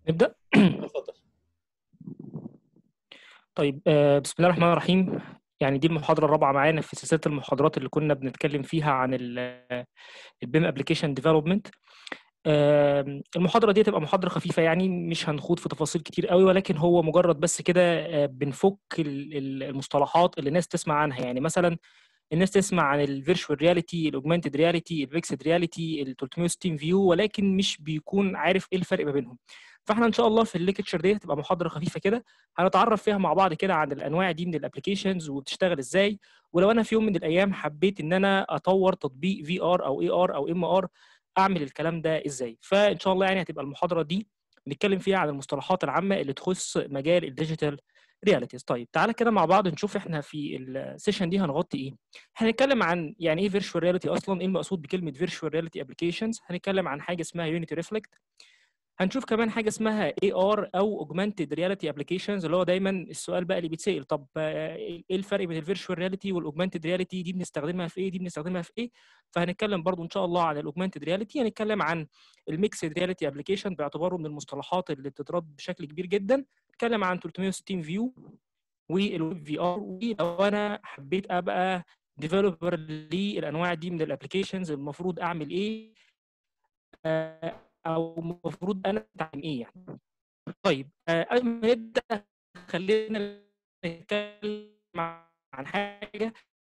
نبدأ اتفضل طيب آه، بسم الله الرحمن الرحيم يعني دي المحاضرة الرابعة معانا في سلسلة المحاضرات اللي كنا بنتكلم فيها عن البيم ابلكيشن ديفلوبمنت المحاضرة دي تبقى محاضرة خفيفة يعني مش هنخوض في تفاصيل كتير قوي ولكن هو مجرد بس كده آه، بنفك ال- ال- المصطلحات اللي الناس تسمع عنها يعني مثلا الناس تسمع عن الفيرتشوال رياليتي الاوجمانتد رياليتي الفيكسد رياليتي ال 360 فيو ولكن مش بيكون عارف ايه الفرق ما بينهم فاحنا ان شاء الله في الليكتشر دي هتبقى محاضره خفيفه كده هنتعرف فيها مع بعض كده عن الانواع دي من الابلكيشنز وبتشتغل ازاي ولو انا في يوم من الايام حبيت ان انا اطور تطبيق في ار او اي ار او ام ار اعمل الكلام ده ازاي فان شاء الله يعني هتبقى المحاضره دي نتكلم فيها عن المصطلحات العامه اللي تخص مجال الديجيتال رياليتيز طيب تعالى كده مع بعض نشوف احنا في السيشن دي هنغطي ايه هنتكلم عن يعني ايه فيرتشوال رياليتي اصلا ايه المقصود بكلمه فيرتشوال رياليتي ابلكيشنز هنتكلم عن حاجه اسمها يونيتي ريفلكت هنشوف كمان حاجه اسمها اي ار او اوجمانتد رياليتي ابلكيشنز اللي هو دايما السؤال بقى اللي بيتسال طب آه، ايه الفرق بين الفيرتشوال رياليتي والاوجمانتد رياليتي دي بنستخدمها في ايه دي بنستخدمها في ايه فهنتكلم برضو ان شاء الله عن الاوجمانتد رياليتي هنتكلم عن الميكسد رياليتي ابلكيشن باعتباره من المصطلحات اللي بتترد بشكل كبير جدا نتكلم عن 360 فيو والويب في ار ولو انا حبيت ابقى ديفلوبر للانواع دي من الابلكيشنز المفروض اعمل ايه آه، او المفروض انا اتعلم ايه يعني طيب آه، قبل ما نبدا خلينا نتكلم عن حاجه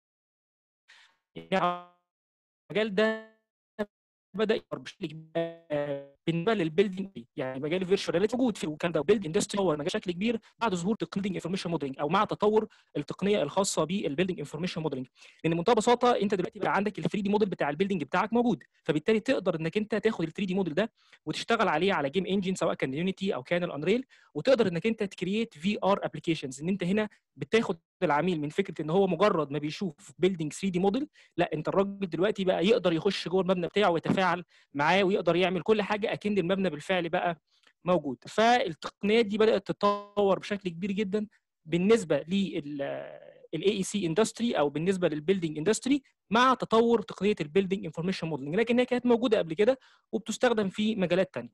يعني المجال ده بدا يكبر بشكل كبير آه، بالنسبه للبيلدينج يعني مجال الفيرتشوال رياليتي موجود في وكان ده بيلد اندستري هو مجال بشكل كبير بعد ظهور تقنيه انفورميشن موديلنج او مع تطور التقنيه الخاصه بالبيلدينج انفورميشن موديلنج لان بمنتهى البساطه انت دلوقتي بقى عندك ال 3 دي موديل بتاع البيلدينج بتاعك موجود فبالتالي تقدر انك انت تاخد ال 3 دي موديل ده وتشتغل عليه على جيم انجن سواء كان يونيتي او كان الانريل وتقدر انك انت تكريت في ار ابلكيشنز ان انت هنا بتاخد العميل من فكره ان هو مجرد ما بيشوف بيلدينج 3 دي موديل لا انت الراجل دلوقتي بقى يقدر يخش جوه المبنى بتاعه ويتفاعل معاه ويقدر يعمل كل حاجه اكن المبنى بالفعل بقى موجود فالتقنيات دي بدات تتطور بشكل كبير جدا بالنسبه لل الاي اي سي اندستري او بالنسبه للبيلدينج اندستري مع تطور تقنيه البيلدينج انفورميشن موديلنج لكن هي كانت موجوده قبل كده وبتستخدم في مجالات ثانيه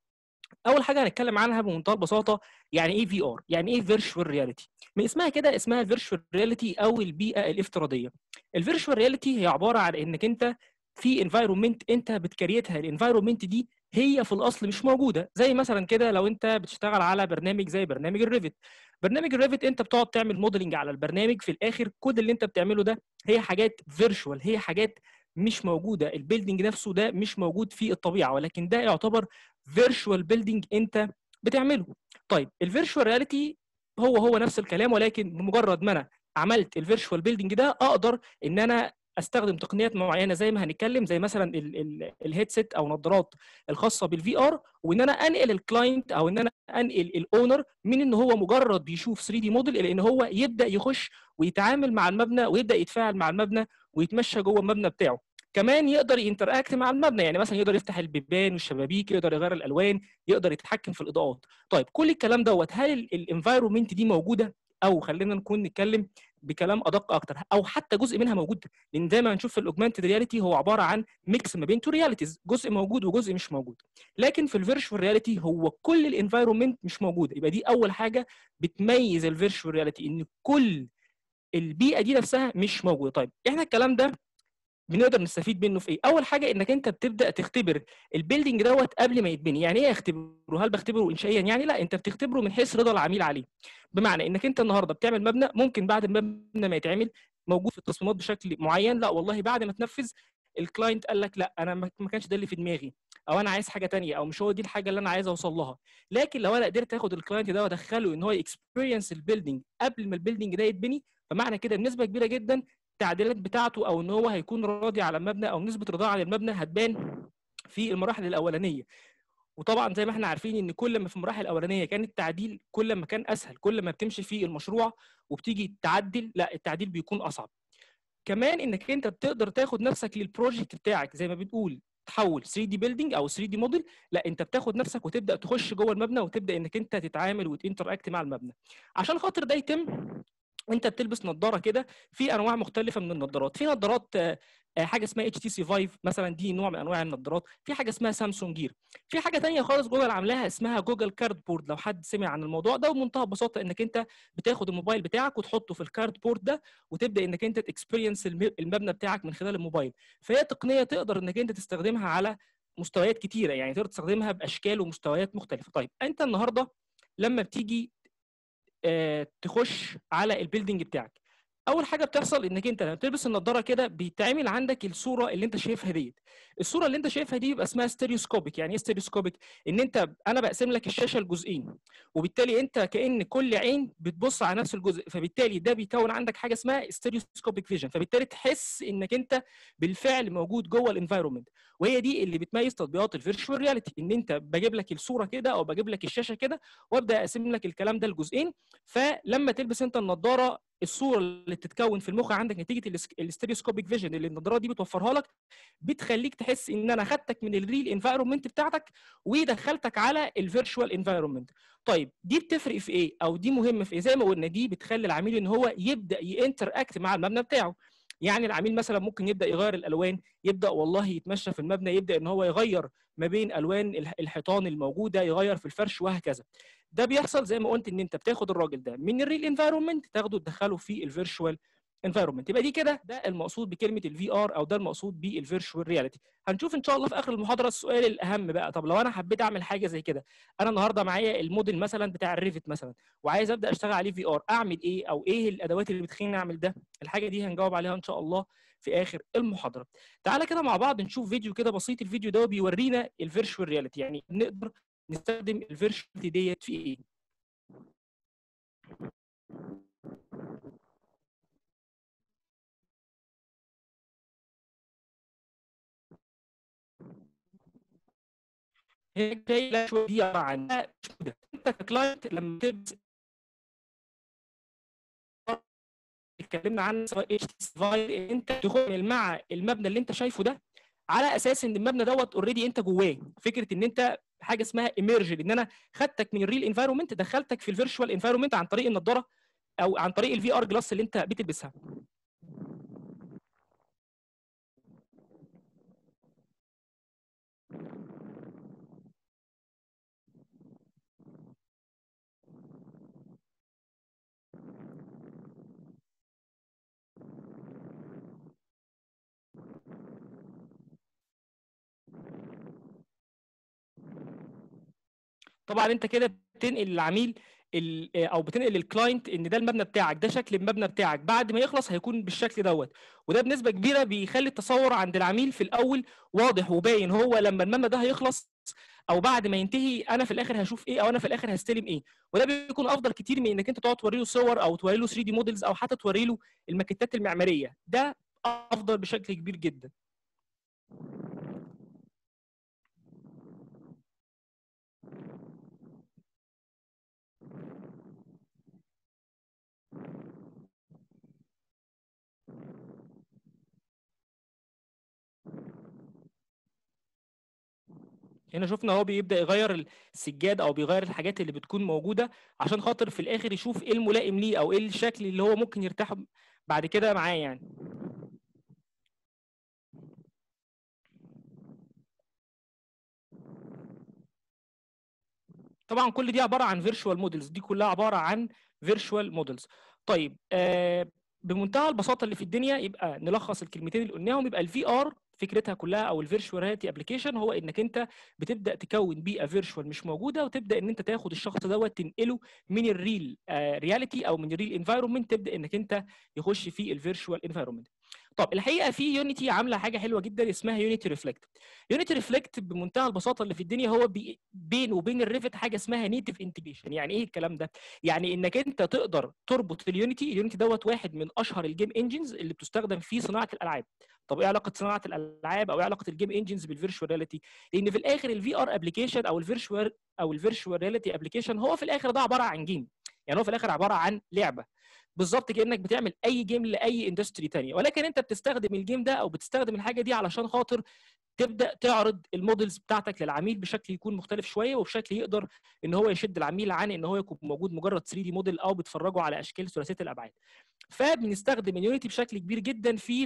اول حاجه هنتكلم عنها بمنتهى البساطه يعني ايه في ار يعني ايه فيرتشوال رياليتي من اسمها كده اسمها فيرتشوال رياليتي او البيئه الافتراضيه الفيرتشوال رياليتي هي عباره عن انك انت في انفايرمنت انت بتكريتها الانفايرمنت دي هي في الاصل مش موجوده زي مثلا كده لو انت بتشتغل على برنامج زي برنامج الريفت برنامج الريفت انت بتقعد تعمل موديلنج على البرنامج في الاخر كل اللي انت بتعمله ده هي حاجات فيرتشوال هي حاجات مش موجوده البيلدينج نفسه ده مش موجود في الطبيعه ولكن ده يعتبر فيرتشوال بيلدينج انت بتعمله طيب الفيرتشوال رياليتي هو هو نفس الكلام ولكن بمجرد ما انا عملت الفيرتشوال بيلدينج ده اقدر ان انا استخدم تقنيات معينه زي ما هنتكلم زي مثلا الهيدسيت او نظارات الخاصه بالفي ار وان انا انقل الكلاينت او ان انا انقل الاونر من ان هو مجرد بيشوف 3 دي موديل الى ان هو يبدا يخش ويتعامل مع المبنى ويبدا يتفاعل مع المبنى ويتمشى جوه المبنى بتاعه كمان يقدر ينتراكت مع المبنى يعني مثلا يقدر يفتح البيبان والشبابيك يقدر يغير الالوان يقدر يتحكم في الاضاءات طيب كل الكلام دوت هل الانفايرمنت دي موجوده او خلينا نكون نتكلم بكلام ادق اكتر او حتى جزء منها موجود لان زي ما هنشوف في الاوجمانتد رياليتي هو عباره عن ميكس ما بين تو رياليتيز جزء موجود وجزء مش موجود لكن في الفيرتشوال رياليتي هو كل الانفايرمنت مش موجوده يبقى دي اول حاجه بتميز الفيرتشوال رياليتي ان كل البيئه دي نفسها مش موجوده طيب احنا الكلام ده بنقدر نستفيد منه في ايه؟ اول حاجه انك انت بتبدا تختبر البيلدينج دوت قبل ما يتبني، يعني ايه اختبره؟ هل بختبره انشائيا؟ يعني لا انت بتختبره من حيث رضا العميل عليه. بمعنى انك انت النهارده بتعمل مبنى ممكن بعد المبنى ما يتعمل موجود في التصميمات بشكل معين، لا والله بعد ما تنفذ الكلاينت قال لك لا انا ما كانش ده اللي في دماغي او انا عايز حاجه تانية او مش هو دي الحاجه اللي انا عايز اوصل لها لكن لو انا قدرت اخد الكلاينت ده وادخله ان هو اكسبيرينس البيلدينج قبل ما البيلدينج ده يتبني فمعنى كده بنسبه كبيره جدا التعديلات بتاعته او ان هو هيكون راضي على المبنى او نسبه رضاه عن المبنى هتبان في المراحل الاولانيه وطبعا زي ما احنا عارفين ان كل ما في المراحل الاولانيه كان التعديل كل ما كان اسهل كل ما بتمشي في المشروع وبتيجي تعدل لا التعديل بيكون اصعب كمان انك انت بتقدر تاخد نفسك للبروجكت بتاعك زي ما بتقول تحول 3 دي بيلدينج او 3 دي موديل لا انت بتاخد نفسك وتبدا تخش جوه المبنى وتبدا انك انت تتعامل وتنتراكت مع المبنى عشان خاطر ده يتم انت بتلبس نظاره كده في انواع مختلفه من النظارات في نظارات حاجه اسمها اتش تي سي 5 مثلا دي نوع من انواع النظارات في حاجه اسمها سامسونج جير في حاجه ثانيه خالص جوجل عاملاها اسمها جوجل كارد بورد لو حد سمع عن الموضوع ده وبمنتهى البساطه انك انت بتاخد الموبايل بتاعك وتحطه في الكارد بورد ده وتبدا انك انت تكسبيرينس المبنى بتاعك من خلال الموبايل فهي تقنيه تقدر انك انت تستخدمها على مستويات كتيره يعني تقدر تستخدمها باشكال ومستويات مختلفه طيب انت النهارده لما بتيجي آه تخش على البيلدينج بتاعك اول حاجه بتحصل انك انت لما تلبس النضاره كده بيتعمل عندك الصوره اللي انت شايفها ديت الصوره اللي انت شايفها دي بيبقى اسمها ستيريوسكوبيك يعني ايه ستيريوسكوبيك ان انت انا بقسم لك الشاشه لجزئين وبالتالي انت كان كل عين بتبص على نفس الجزء فبالتالي ده بيكون عندك حاجه اسمها ستيريوسكوبيك فيجن فبالتالي تحس انك انت بالفعل موجود جوه الانفايرمنت وهي دي اللي بتميز تطبيقات الفيرتشوال رياليتي ان انت بجيب لك الصوره كده او بجيب لك الشاشه كده وابدا اقسم لك الكلام ده لجزئين فلما تلبس انت النضاره الصوره اللي بتتكون في المخ عندك نتيجه الاستيريوسكوبيك فيجن اللي النضاره دي بتوفرها لك بتخليك تحس ان انا خدتك من الريل انفايرمنت بتاعتك ودخلتك على الفيرتشوال انفايرمنت طيب دي بتفرق في ايه او دي مهمه في ايه زي ما قلنا دي بتخلي العميل ان هو يبدا ينتر اكت مع المبنى بتاعه يعني العميل مثلا ممكن يبدا يغير الالوان يبدا والله يتمشى في المبنى يبدا ان هو يغير ما بين الوان الحيطان الموجوده يغير في الفرش وهكذا ده بيحصل زي ما قلت ان انت بتاخد الراجل ده من الريل انفايرمنت تاخده تدخله في الفيرتشوال انفايرمنت يبقى دي كده ده المقصود بكلمه الفي ار او ده المقصود بالفيرتشوال رياليتي هنشوف ان شاء الله في اخر المحاضره السؤال الاهم بقى طب لو انا حبيت اعمل حاجه زي كده انا النهارده معايا الموديل مثلا بتاع الريفت مثلا وعايز ابدا اشتغل عليه في ار اعمل ايه او ايه الادوات اللي بتخليني اعمل ده الحاجه دي هنجاوب عليها ان شاء الله في اخر المحاضره تعالى كده مع بعض نشوف فيديو كده بسيط الفيديو ده بيورينا الفيرتشوال رياليتي يعني نقدر نستخدم الفيرتشوال ديت في ايه هي جايه شويه دي عباره عن انت ككلاينت لما تلبس اتكلمنا عن سواء اتش تي انت تدخل مع المبنى اللي انت شايفه ده على اساس ان المبنى دوت اوريدي انت جواه فكره ان انت حاجه اسمها ايمرجن ان انا خدتك من الريل انفايرمنت دخلتك في الفيرتشوال انفايرمنت عن طريق النضاره او عن طريق الفي ار جلاس اللي انت بتلبسها طبعا انت كده بتنقل للعميل او بتنقل للكلاينت ان ده المبنى بتاعك ده شكل المبنى بتاعك بعد ما يخلص هيكون بالشكل دوت وده بنسبه كبيره بيخلي التصور عند العميل في الاول واضح وباين هو لما المبنى ده هيخلص او بعد ما ينتهي انا في الاخر هشوف ايه او انا في الاخر هستلم ايه وده بيكون افضل كتير من انك انت تقعد توري له صور او توري له 3 دي موديلز او حتى توري له الماكيتات المعماريه ده افضل بشكل كبير جدا هنا شفنا هو بيبدا يغير السجاد او بيغير الحاجات اللي بتكون موجوده عشان خاطر في الاخر يشوف ايه الملائم ليه او ايه الشكل اللي هو ممكن يرتاح بعد كده معاه يعني طبعا كل دي عباره عن فيرتشوال موديلز دي كلها عباره عن فيرتشوال موديلز طيب آه بمنتهى البساطه اللي في الدنيا يبقى نلخص الكلمتين اللي قلناهم يبقى الفي ار فكرتها كلها او الفيرتشوال رياليتي ابلكيشن هو انك انت بتبدا تكون بيئه فيرتشوال مش موجوده وتبدا ان انت تاخد الشخص دوت تنقله من الريل رياليتي او من الريل انفايرمنت تبدا انك انت يخش في الفيرتشوال انفايرمنت طب الحقيقه في يونيتي عامله حاجه حلوه جدا اسمها يونيتي ريفلكت يونيتي ريفلكت بمنتهى البساطه اللي في الدنيا هو بي بين وبين الريفت حاجه اسمها نيتف انتجريشن يعني ايه الكلام ده يعني انك انت تقدر تربط اليونيتي اليونيتي دوت واحد من اشهر الجيم انجنز اللي بتستخدم في صناعه الالعاب طب ايه علاقه صناعه الالعاب او ايه علاقه الجيم انجنز بالفيرتشوال رياليتي لان في الاخر الفي ار ابلكيشن او الفيرتشوال او الفيرتشوال رياليتي ابلكيشن هو في الاخر ده عباره عن جيم يعني هو في الاخر عباره عن لعبه بالظبط كانك بتعمل اي جيم لاي اندستري ثانيه ولكن انت بتستخدم الجيم ده او بتستخدم الحاجه دي علشان خاطر تبدا تعرض المودلز بتاعتك للعميل بشكل يكون مختلف شويه وبشكل يقدر ان هو يشد العميل عن ان هو يكون موجود مجرد 3 دي موديل او بتفرجوا على اشكال ثلاثيه الابعاد فبنستخدم اليونيتي بشكل كبير جدا في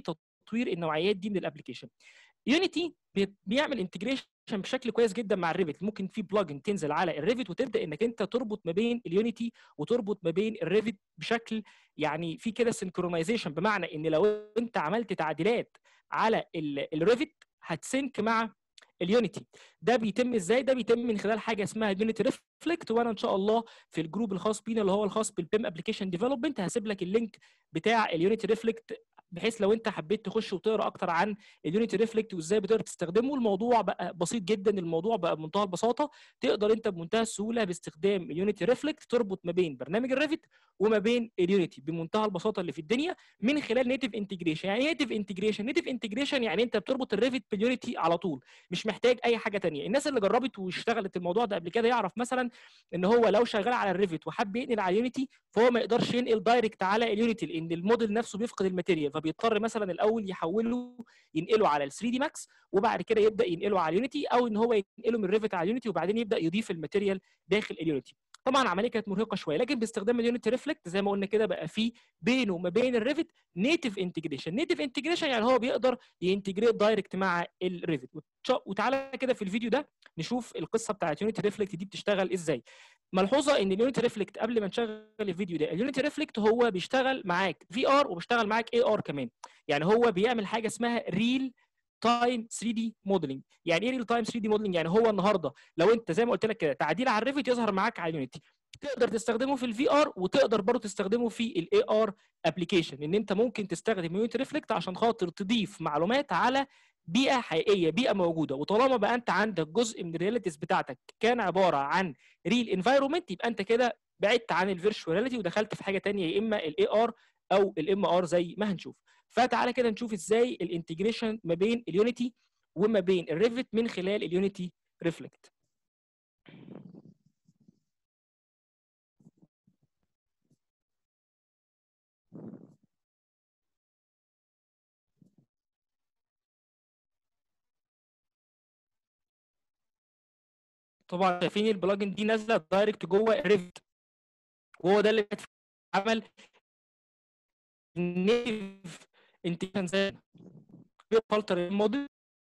تطوير النوعيات دي من الابلكيشن يونيتي بيعمل انتجريشن بشكل كويس جدا مع الريفت ممكن في بلجن تنزل على الريفت وتبدا انك انت تربط ما بين اليونيتي وتربط ما بين الريفت بشكل يعني في كده سنكرونايزيشن بمعنى ان لو انت عملت تعديلات على الريفت هتسنك مع اليونيتي ده بيتم ازاي ده بيتم من خلال حاجه اسمها يونيتي ريفلكت وانا ان شاء الله في الجروب الخاص بينا اللي هو الخاص بالبيم ابلكيشن ديفلوبمنت هسيب لك اللينك بتاع اليونيتي ريفلكت بحيث لو انت حبيت تخش وتقرا اكتر عن اليونيتي ريفلكت وازاي بتقدر تستخدمه الموضوع بقى بسيط جدا الموضوع بقى بمنتهى البساطه تقدر انت بمنتهى السهوله باستخدام اليونيتي ريفلكت تربط ما بين برنامج الريفت وما بين اليونيتي بمنتهى البساطه اللي في الدنيا من خلال نيتف انتجريشن يعني نيتف انتجريشن نيتف انتجريشن يعني انت بتربط الريفت باليونيتي على طول مش محتاج اي حاجه ثانيه الناس اللي جربت واشتغلت الموضوع ده قبل كده يعرف مثلا ان هو لو شغال على الريفت وحب ينقل على اليونيتي فهو ما يقدرش ينقل دايركت على اليونيتي لان الموديل نفسه بيفقد الماتيريال فبيضطر مثلا الاول يحوله ينقله على ال 3 دي ماكس وبعد كده يبدا ينقله على اليونيتي او ان هو ينقله من الريفت على اليونيتي وبعدين يبدا يضيف الماتيريال داخل اليونيتي طبعا العمليه كانت مرهقه شويه لكن باستخدام اليونيتي ريفلكت زي ما قلنا كده بقى في بينه وما بين الريفت نيتف انتجريشن نيتف انتجريشن يعني هو بيقدر ينتجريت دايركت مع الريفت وتعالى كده في الفيديو ده نشوف القصه بتاعت يونيتي ريفلكت دي بتشتغل ازاي ملحوظه ان اليونيتي ريفلكت قبل ما نشغل الفيديو ده اليونيتي ريفلكت هو بيشتغل معاك في ار وبيشتغل معاك اي ار كمان يعني هو بيعمل حاجه اسمها ريل تايم 3 دي موديلنج يعني ايه ريل تايم 3 دي موديلنج يعني هو النهارده لو انت زي ما قلت لك كده تعديل على الريفت يظهر معاك على اليونيتي تقدر تستخدمه في الفي ار وتقدر برضه تستخدمه في الاي ار ابلكيشن ان انت ممكن تستخدم يونيتي ريفلكت عشان خاطر تضيف معلومات على بيئه حقيقيه بيئه موجوده وطالما بقى انت عندك جزء من الرياليتيز بتاعتك كان عباره عن ريل انفايرمنت يبقى انت كده بعدت عن الفيرتشواليتي ودخلت في حاجه ثانيه يا اما الاي ار او الام ار زي ما هنشوف فتعالى كده نشوف ازاي الانتجريشن ما بين اليونيتي وما بين الريفت من خلال اليونيتي ريفلكت طبعا شايفين البلجن دي نازله دايركت جوه الريفت وهو ده اللي عمل نيف انتجريشن زي فلتر الموديل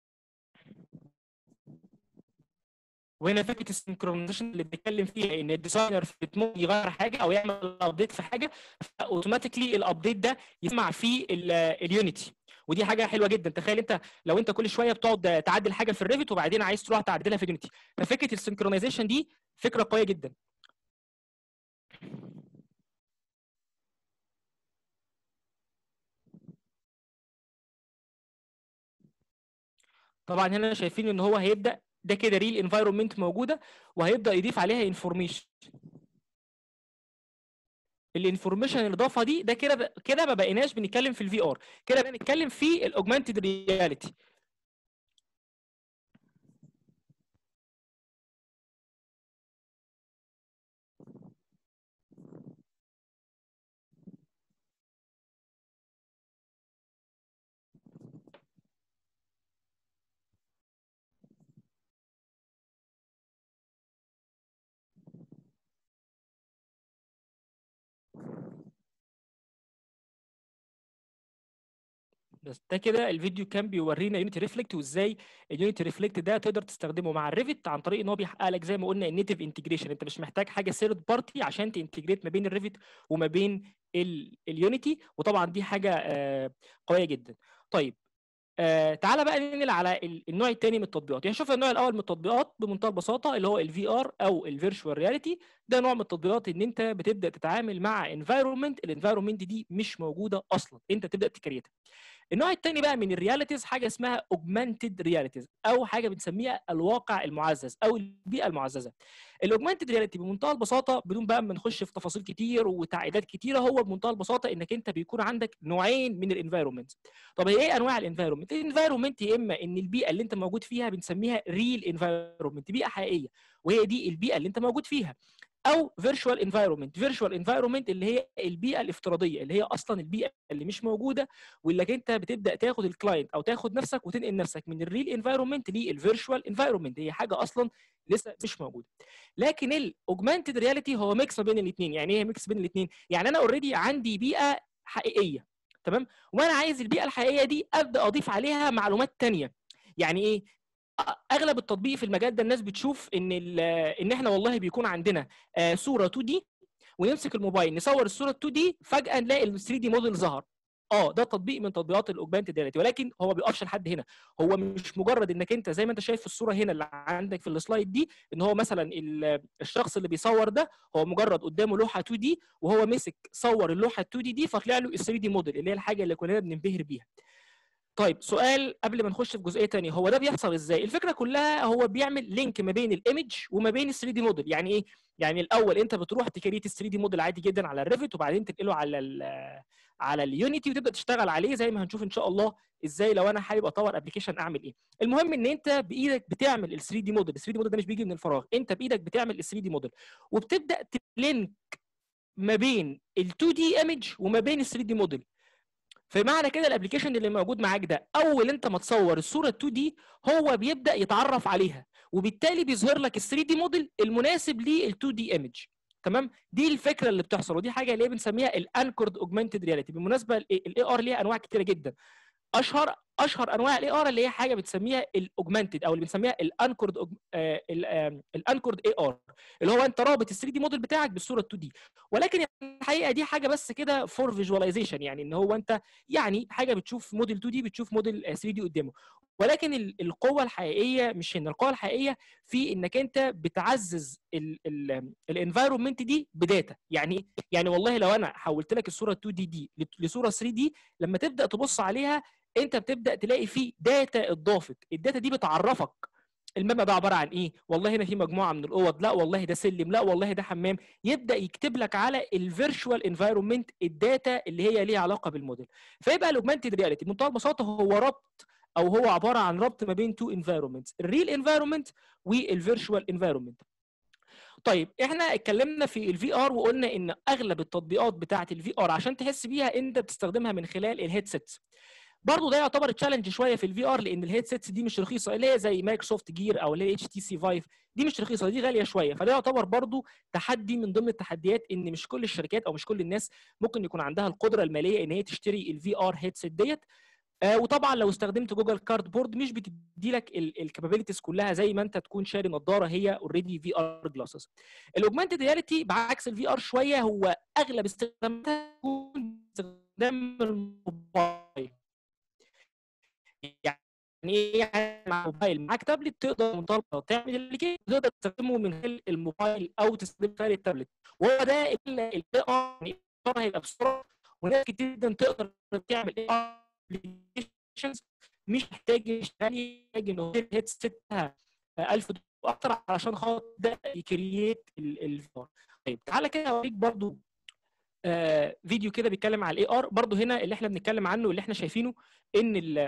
وهنا فكره السنكرونيزيشن اللي بنتكلم فيها ان الديزاينر ممكن يغير حاجه او يعمل ابديت في حاجه فاوتوماتيكلي الابديت ده يسمع فيه اليونيتي ودي حاجه حلوه جدا تخيل انت لو انت كل شويه بتقعد تعدل حاجه في الريفت وبعدين عايز تروح تعدلها في اليونيتي ففكره السنكرونيزيشن دي فكره قويه جدا طبعا هنا شايفين ان هو هيبدا ده كده ريل انفايرمنت موجوده وهيبدا يضيف عليها انفورميشن الانفورميشن الاضافه دي ده كده كده ما بقيناش بنتكلم في الفي ار كده بنتكلم في الاوجمانتد رياليتي بس ده كده الفيديو كان بيورينا يونيتي ريفلكت وازاي اليونيتي ريفلكت ده تقدر تستخدمه مع الريفت عن طريق ان هو بيحقق لك زي ما قلنا النيتف انتجريشن انت مش محتاج حاجه ثيرد بارتي عشان تنتجريت ما بين الريفت وما بين اليونيتي وطبعا دي حاجه قويه جدا طيب آه تعالى بقى ننقل على النوع الثاني من التطبيقات يعني شوف النوع الاول من التطبيقات بمنتهى البساطه اللي هو الفي ار او الفيرتشوال رياليتي ده نوع من التطبيقات ان انت بتبدا تتعامل مع انفايرمنت الانفايرمنت دي مش موجوده اصلا انت تبدا تكريتها النوع الثاني بقى من الرياليتيز حاجه اسمها اوجمانتد رياليتيز او حاجه بنسميها الواقع المعزز او البيئه المعززه الاوجمانتد رياليتي بمنتهى البساطه بدون بقى ما نخش في تفاصيل كتير وتعقيدات كتيره هو بمنتهى البساطه انك انت بيكون عندك نوعين من الانفايرمنت طب هي ايه انواع الانفايرمنت الانفايرمنت يا اما ان البيئه اللي انت موجود فيها بنسميها ريل انفايرمنت بيئه حقيقيه وهي دي البيئه اللي انت موجود فيها او فيرتشوال انفايرمنت فيرتشوال انفايرمنت اللي هي البيئه الافتراضيه اللي هي اصلا البيئه اللي مش موجوده واللي انت بتبدا تاخد الكلاينت او تاخد نفسك وتنقل نفسك من الريل انفايرمنت للفيرتشوال انفايرمنت هي حاجه اصلا لسه مش موجوده لكن الاوجمانتد رياليتي هو ميكس ما بين الاثنين يعني ايه ميكس بين الاثنين يعني انا اوريدي عندي بيئه حقيقيه تمام وانا عايز البيئه الحقيقيه دي ابدا اضيف عليها معلومات تانية يعني ايه اغلب التطبيق في المجال ده الناس بتشوف ان ان احنا والله بيكون عندنا صوره 2 دي ونمسك الموبايل نصور الصوره 2 دي فجاه نلاقي ال 3 دي موديل ظهر اه ده تطبيق من تطبيقات الاوجمانتد رياليتي ولكن هو ما بيقفش لحد هنا هو مش مجرد انك انت زي ما انت شايف في الصوره هنا اللي عندك في السلايد دي ان هو مثلا الشخص اللي بيصور ده هو مجرد قدامه لوحه 2 دي وهو مسك صور اللوحه 2 دي دي فطلع له ال 3 دي موديل اللي هي الحاجه اللي كلنا بننبهر بيها طيب سؤال قبل ما نخش في جزئيه ثانيه هو ده بيحصل ازاي الفكره كلها هو بيعمل لينك ما بين الايمج وما بين ال 3 دي موديل يعني ايه يعني الاول انت بتروح تكريت ال 3 دي موديل عادي جدا على الريفت وبعدين تنقله على على اليونيتي وتبدا تشتغل عليه زي ما هنشوف ان شاء الله ازاي لو انا حابب اطور ابلكيشن اعمل ايه المهم ان انت بايدك بتعمل ال 3 دي موديل ال 3 دي موديل ده مش بيجي من الفراغ انت بايدك بتعمل ال 3 دي موديل وبتبدا تلينك ما بين ال 2 دي ايمج وما بين ال 3 دي موديل فمعنى كده الابلكيشن اللي موجود معاك ده اول انت ما تصور الصوره 2 دي هو بيبدا يتعرف عليها وبالتالي بيظهر لك ال 3 دي موديل المناسب لل 2 دي ايمج تمام دي الفكره اللي بتحصل ودي حاجه اللي بنسميها الانكورد اوجمانتد رياليتي بالمناسبه الاي ار ليها انواع كتيره جدا اشهر اشهر انواع الاي ار اللي هي حاجه بتسميها الاوجمانتد او اللي بنسميها الانكورد الانكورد اي ار اللي هو انت رابط ال 3 دي موديل بتاعك بالصوره 2 دي ولكن الحقيقه دي حاجه بس كده فور فيجواليزيشن يعني ان هو انت يعني حاجه بتشوف موديل 2 دي بتشوف موديل 3 دي قدامه ولكن القوه الحقيقيه مش هنا القوه الحقيقيه في انك انت بتعزز الانفايرمنت دي بداتا يعني يعني والله لو انا حولت لك الصوره 2 دي دي لصوره 3 دي لما تبدا تبص عليها انت بتبدا تلاقي فيه داتا اتضافت الداتا دي بتعرفك المبنى ده عباره عن ايه والله هنا في مجموعه من الاوض لا والله ده سلم لا والله ده حمام يبدا يكتب لك على الفيرتشوال انفايرمنت الداتا اللي هي ليها علاقه بالموديل فيبقى الاوجمانتد رياليتي بمنتهى البساطه هو ربط او هو عباره عن ربط ما بين تو انفايرمنتس الريل انفايرمنت والفيرتشوال انفايرمنت طيب احنا اتكلمنا في الفي ار وقلنا ان اغلب التطبيقات بتاعه الفي ار عشان تحس بيها انت بتستخدمها من خلال الهيدسيت برضه ده يعتبر تشالنج شويه في الفي ار لان الهيدسيتس دي مش رخيصه اللي هي زي مايكروسوفت جير او اللي هي اتش تي سي فايف دي مش رخيصه دي غاليه شويه فده يعتبر برضه تحدي من ضمن التحديات ان مش كل الشركات او مش كل الناس ممكن يكون عندها القدره الماليه ان هي تشتري الفي ار هيدسيت ديت آه وطبعا لو استخدمت جوجل كارد بورد مش بتدي لك الكابابيلتيز كلها زي ما انت تكون شاري نظاره هي اوريدي في ار جلاسز الاوجمانتد رياليتي بعكس الفي ار شويه هو اغلب استخداماتها تكون استخدام الموبايل يعني ايه مع موبايل معاك تابلت تقدر منطلقه تعمل اللي كده تقدر تستخدمه من خلال الموبايل او تستخدمه خلال التابلت وهو ده اللي هيبقى بسرعه وناس كتير جدا تقدر تعمل ايه ابلكيشنز مش محتاج يشتري محتاج ان هو الهيدسيت 1000 دولار اكتر علشان خاطر ده يكرييت الفار طيب تعالى كده اوريك برضو آه فيديو كده بيتكلم على الاي ار برضو هنا اللي احنا بنتكلم عنه اللي احنا شايفينه ان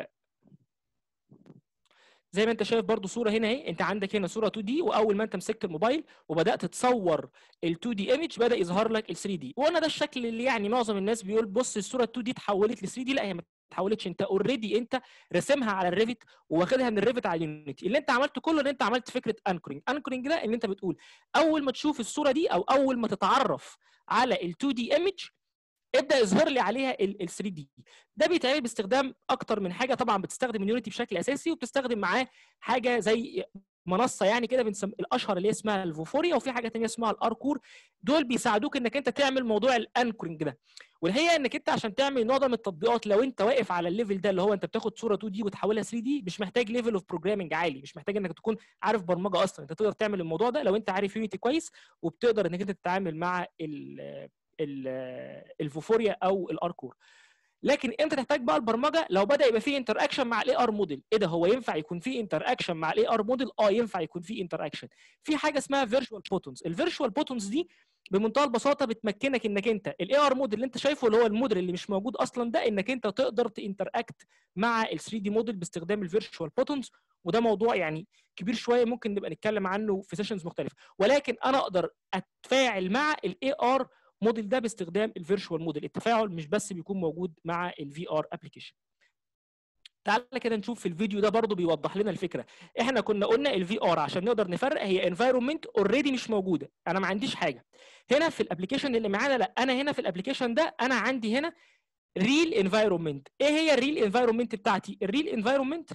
زي ما انت شايف برضو صوره هنا اهي انت عندك هنا صوره 2 دي واول ما انت مسكت الموبايل وبدات تصور ال 2 دي ايمج بدا يظهر لك ال 3 دي وقلنا ده الشكل اللي يعني معظم الناس بيقول بص الصوره 2 دي اتحولت ل 3 دي لا هي ما اتحولتش انت اوريدي انت راسمها على الريفت واخدها من الريفت على اليونيتي اللي انت عملته كله ان انت عملت فكره انكرنج انكرنج ده ان انت بتقول اول ما تشوف الصوره دي او اول ما تتعرف على ال 2 دي ايمج ابدا يظهر لي عليها ال 3 دي ده بيتعمل باستخدام اكتر من حاجه طبعا بتستخدم اليونيتي بشكل اساسي وبتستخدم معاه حاجه زي منصه يعني كده بنسمي الاشهر اللي اسمها الفوفوريا وفي حاجه ثانيه اسمها الاركور دول بيساعدوك انك انت تعمل موضوع الانكرنج ده والحقيقه انك انت عشان تعمل نوع ده من التطبيقات لو انت واقف على الليفل ده اللي هو انت بتاخد صوره 2 دي وتحولها 3 دي مش محتاج ليفل اوف بروجرامنج عالي مش محتاج انك تكون عارف برمجه اصلا انت تقدر تعمل الموضوع ده لو انت عارف يونيتي كويس وبتقدر انك انت تتعامل مع ال الفوفوريا او الاركور لكن امتى تحتاج بقى البرمجه لو بدا يبقى في انتر اكشن مع الاي ار موديل ايه ده هو ينفع يكون في انتر اكشن مع الاي ار موديل اه ينفع يكون في انتر اكشن في حاجه اسمها فيرتشوال بوتونز الفيرتشوال بوتونز دي بمنتهى البساطه بتمكنك انك انت الاي ار موديل اللي انت شايفه اللي هو الموديل اللي مش موجود اصلا ده انك انت تقدر تانتر اكت مع ال 3 دي موديل باستخدام الفيرتشوال بوتونز وده موضوع يعني كبير شويه ممكن نبقى نتكلم عنه في سيشنز مختلفه ولكن انا اقدر اتفاعل مع الاي ار موديل ده باستخدام الفيرتشوال موديل التفاعل مش بس بيكون موجود مع الفي ار ابلكيشن تعالى كده نشوف في الفيديو ده برضو بيوضح لنا الفكره احنا كنا قلنا الفي ار عشان نقدر نفرق هي انفايرمنت اوريدي مش موجوده انا ما عنديش حاجه هنا في الابلكيشن اللي معانا لا انا هنا في الابلكيشن ده انا عندي هنا ريل انفايرمنت ايه هي الريل انفايرمنت بتاعتي الريل انفايرمنت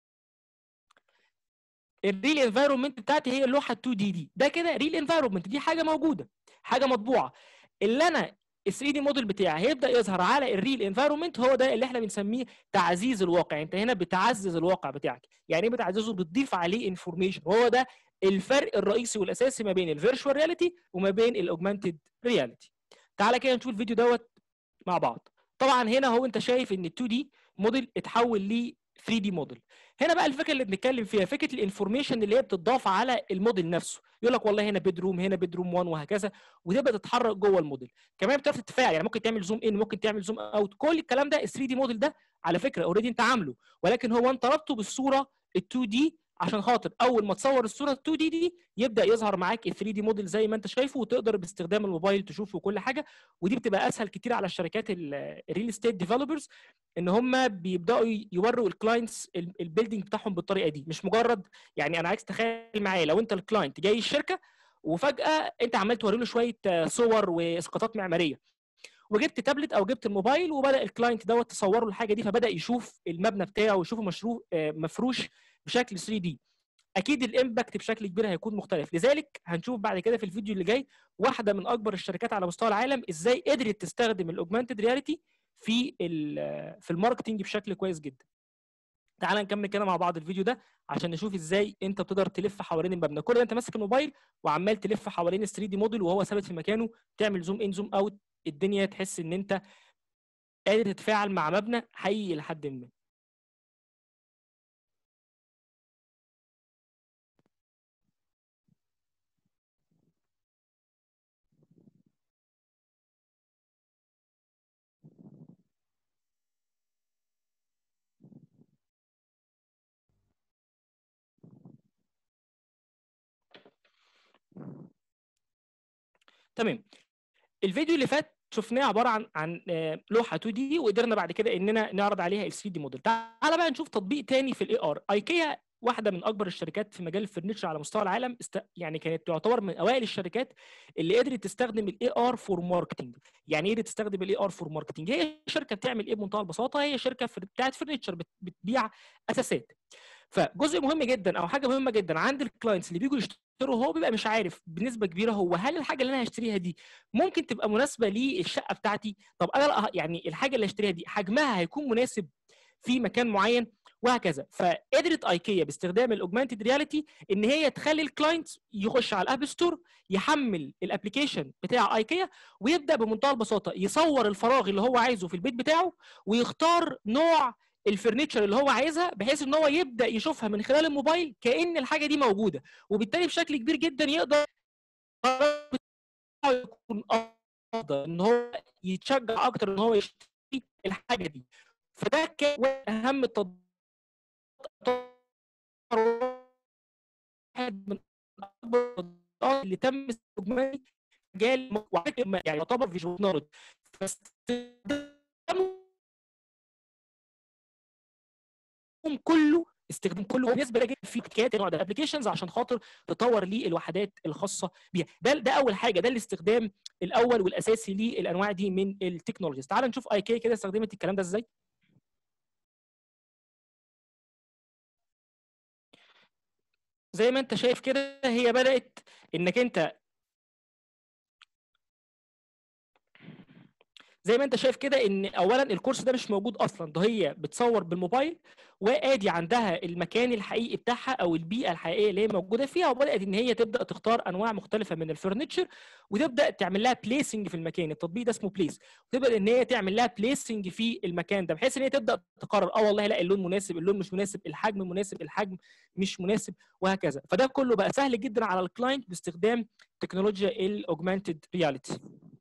الريل انفايرمنت بتاعتي هي اللوحه 2 دي دي ده كده ريل انفايرمنت دي حاجه موجوده حاجه مطبوعه اللي انا ال 3 دي موديل بتاعي هيبدا يظهر على الريل انفايرمنت هو ده اللي احنا بنسميه تعزيز الواقع انت هنا بتعزز الواقع بتاعك يعني ايه بتعززه بتضيف عليه انفورميشن وهو ده الفرق الرئيسي والاساسي ما بين الفيرتشوال رياليتي وما بين الاوجمانتد رياليتي تعالى كده نشوف الفيديو دوت مع بعض طبعا هنا هو انت شايف ان ال 2 دي موديل اتحول ل 3 دي موديل هنا بقى الفكره اللي بنتكلم فيها فكره الانفورميشن اللي هي بتضاف على الموديل نفسه يقول لك والله هنا بيدروم هنا بيدروم 1 وهكذا وتبدا تتحرك جوه الموديل كمان بتعرف تتفاعل يعني ممكن تعمل زوم ان ممكن تعمل زوم اوت كل الكلام ده ال 3 دي موديل ده على فكره اوريدي انت عامله ولكن هو انت ربطه بالصوره ال 2 دي عشان خاطر اول ما تصور الصوره 2 دي دي يبدا يظهر معاك ال 3 دي موديل زي ما انت شايفه وتقدر باستخدام الموبايل تشوفه وكل حاجه ودي بتبقى اسهل كتير على الشركات الريل استيت ديفلوبرز ان هم بيبداوا يوروا الكلاينتس البيلدينج بتاعهم بالطريقه دي مش مجرد يعني انا عايز تخيل معايا لو انت الكلاينت جاي الشركه وفجاه انت عمال توري له شويه صور واسقاطات معماريه وجبت تابلت او جبت الموبايل وبدا الكلاينت دوت تصور له الحاجه دي فبدا يشوف المبنى بتاعه ويشوفه مشروع مفروش بشكل 3 دي اكيد الامباكت بشكل كبير هيكون مختلف لذلك هنشوف بعد كده في الفيديو اللي جاي واحده من اكبر الشركات على مستوى العالم ازاي قدرت تستخدم الاوجمانتد رياليتي في في الماركتنج بشكل كويس جدا تعال نكمل كده مع بعض الفيديو ده عشان نشوف ازاي انت بتقدر تلف حوالين المبنى كل ده انت ماسك الموبايل وعمال تلف حوالين ال 3 دي موديل وهو ثابت في مكانه تعمل زوم ان زوم اوت الدنيا تحس ان انت قادر تتفاعل مع مبنى حقيقي لحد ما تمام الفيديو اللي فات شفناه عباره عن عن لوحه 2 دي وقدرنا بعد كده اننا نعرض عليها ال 3 دي موديل تعالى بقى نشوف تطبيق تاني في الاي ار ايكيا واحده من اكبر الشركات في مجال الفرنتشر على مستوى العالم است... يعني كانت تعتبر من اوائل الشركات اللي قدرت تستخدم الاي ار فور ماركتنج يعني ايه تستخدم الاي ار فور ماركتنج هي شركه بتعمل ايه بمنتهى البساطه هي شركه بتاعت فرنتشر بتبيع اساسات فجزء مهم جدا او حاجه مهمه جدا عند الكلاينتس اللي بيجوا يشتروا هو بيبقى مش عارف بنسبه كبيره هو هل الحاجه اللي انا هشتريها دي ممكن تبقى مناسبه للشقه بتاعتي طب انا يعني الحاجه اللي هشتريها دي حجمها هيكون مناسب في مكان معين وهكذا فقدرت ايكيا باستخدام الاوجمانتد رياليتي ان هي تخلي الكلاينت يخش على الاب ستور يحمل الابلكيشن بتاع ايكيا ويبدا بمنتهى البساطه يصور الفراغ اللي هو عايزه في البيت بتاعه ويختار نوع الفرنتشر اللي هو عايزها بحيث ان هو يبدا يشوفها من خلال الموبايل كان الحاجه دي موجوده وبالتالي بشكل كبير جدا يقدر يكون افضل ان هو يتشجع اكتر ان هو يشتري الحاجه دي فده كان اهم التطبيقات واحد من اكبر التطبيقات اللي تم استخدامه مجال يعني يعتبر فيجوال نولج كله استخدام كله بالنسبه لك في كات نوع الابلكيشنز عشان خاطر تطور ليه الوحدات الخاصه بيها ده ده اول حاجه ده الاستخدام الاول والاساسي للانواع دي من التكنولوجيز تعال نشوف اي كي كده استخدمت الكلام ده ازاي زي ما انت شايف كده هي بدات انك انت زي ما انت شايف كده ان اولا الكورس ده مش موجود اصلا ده هي بتصور بالموبايل وادي عندها المكان الحقيقي بتاعها او البيئه الحقيقيه اللي هي موجوده فيها وبدات ان هي تبدا تختار انواع مختلفه من الفرنتشر وتبدا تعمل لها بليسنج في المكان التطبيق ده اسمه بليس وتبدا ان هي تعمل لها بليسنج في المكان ده بحيث ان هي تبدا تقرر اه والله لا اللون مناسب اللون مش مناسب الحجم مناسب الحجم مش مناسب وهكذا فده كله بقى سهل جدا على الكلاينت باستخدام تكنولوجيا الاوجمانتد رياليتي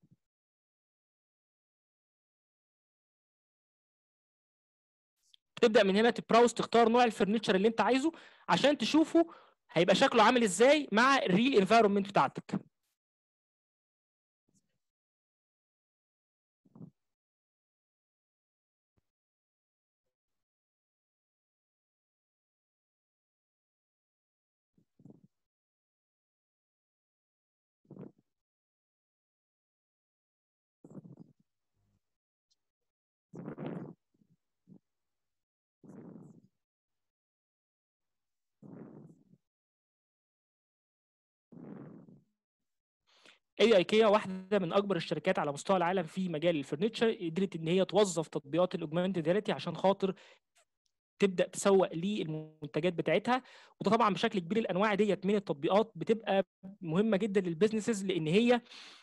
تبدا من هنا تبراوز تختار نوع الفرنتشر اللي انت عايزه عشان تشوفه هيبقى شكله عامل ازاي مع الريل انفايرمنت بتاعتك اي ايكيا واحده من اكبر الشركات على مستوى العالم في مجال الفرنتشر قدرت ان هي توظف تطبيقات الاوجمانتد رياليتي عشان خاطر تبدا تسوق للمنتجات بتاعتها وده طبعا بشكل كبير الانواع ديت من التطبيقات بتبقى مهمه جدا للبيزنسز لان هي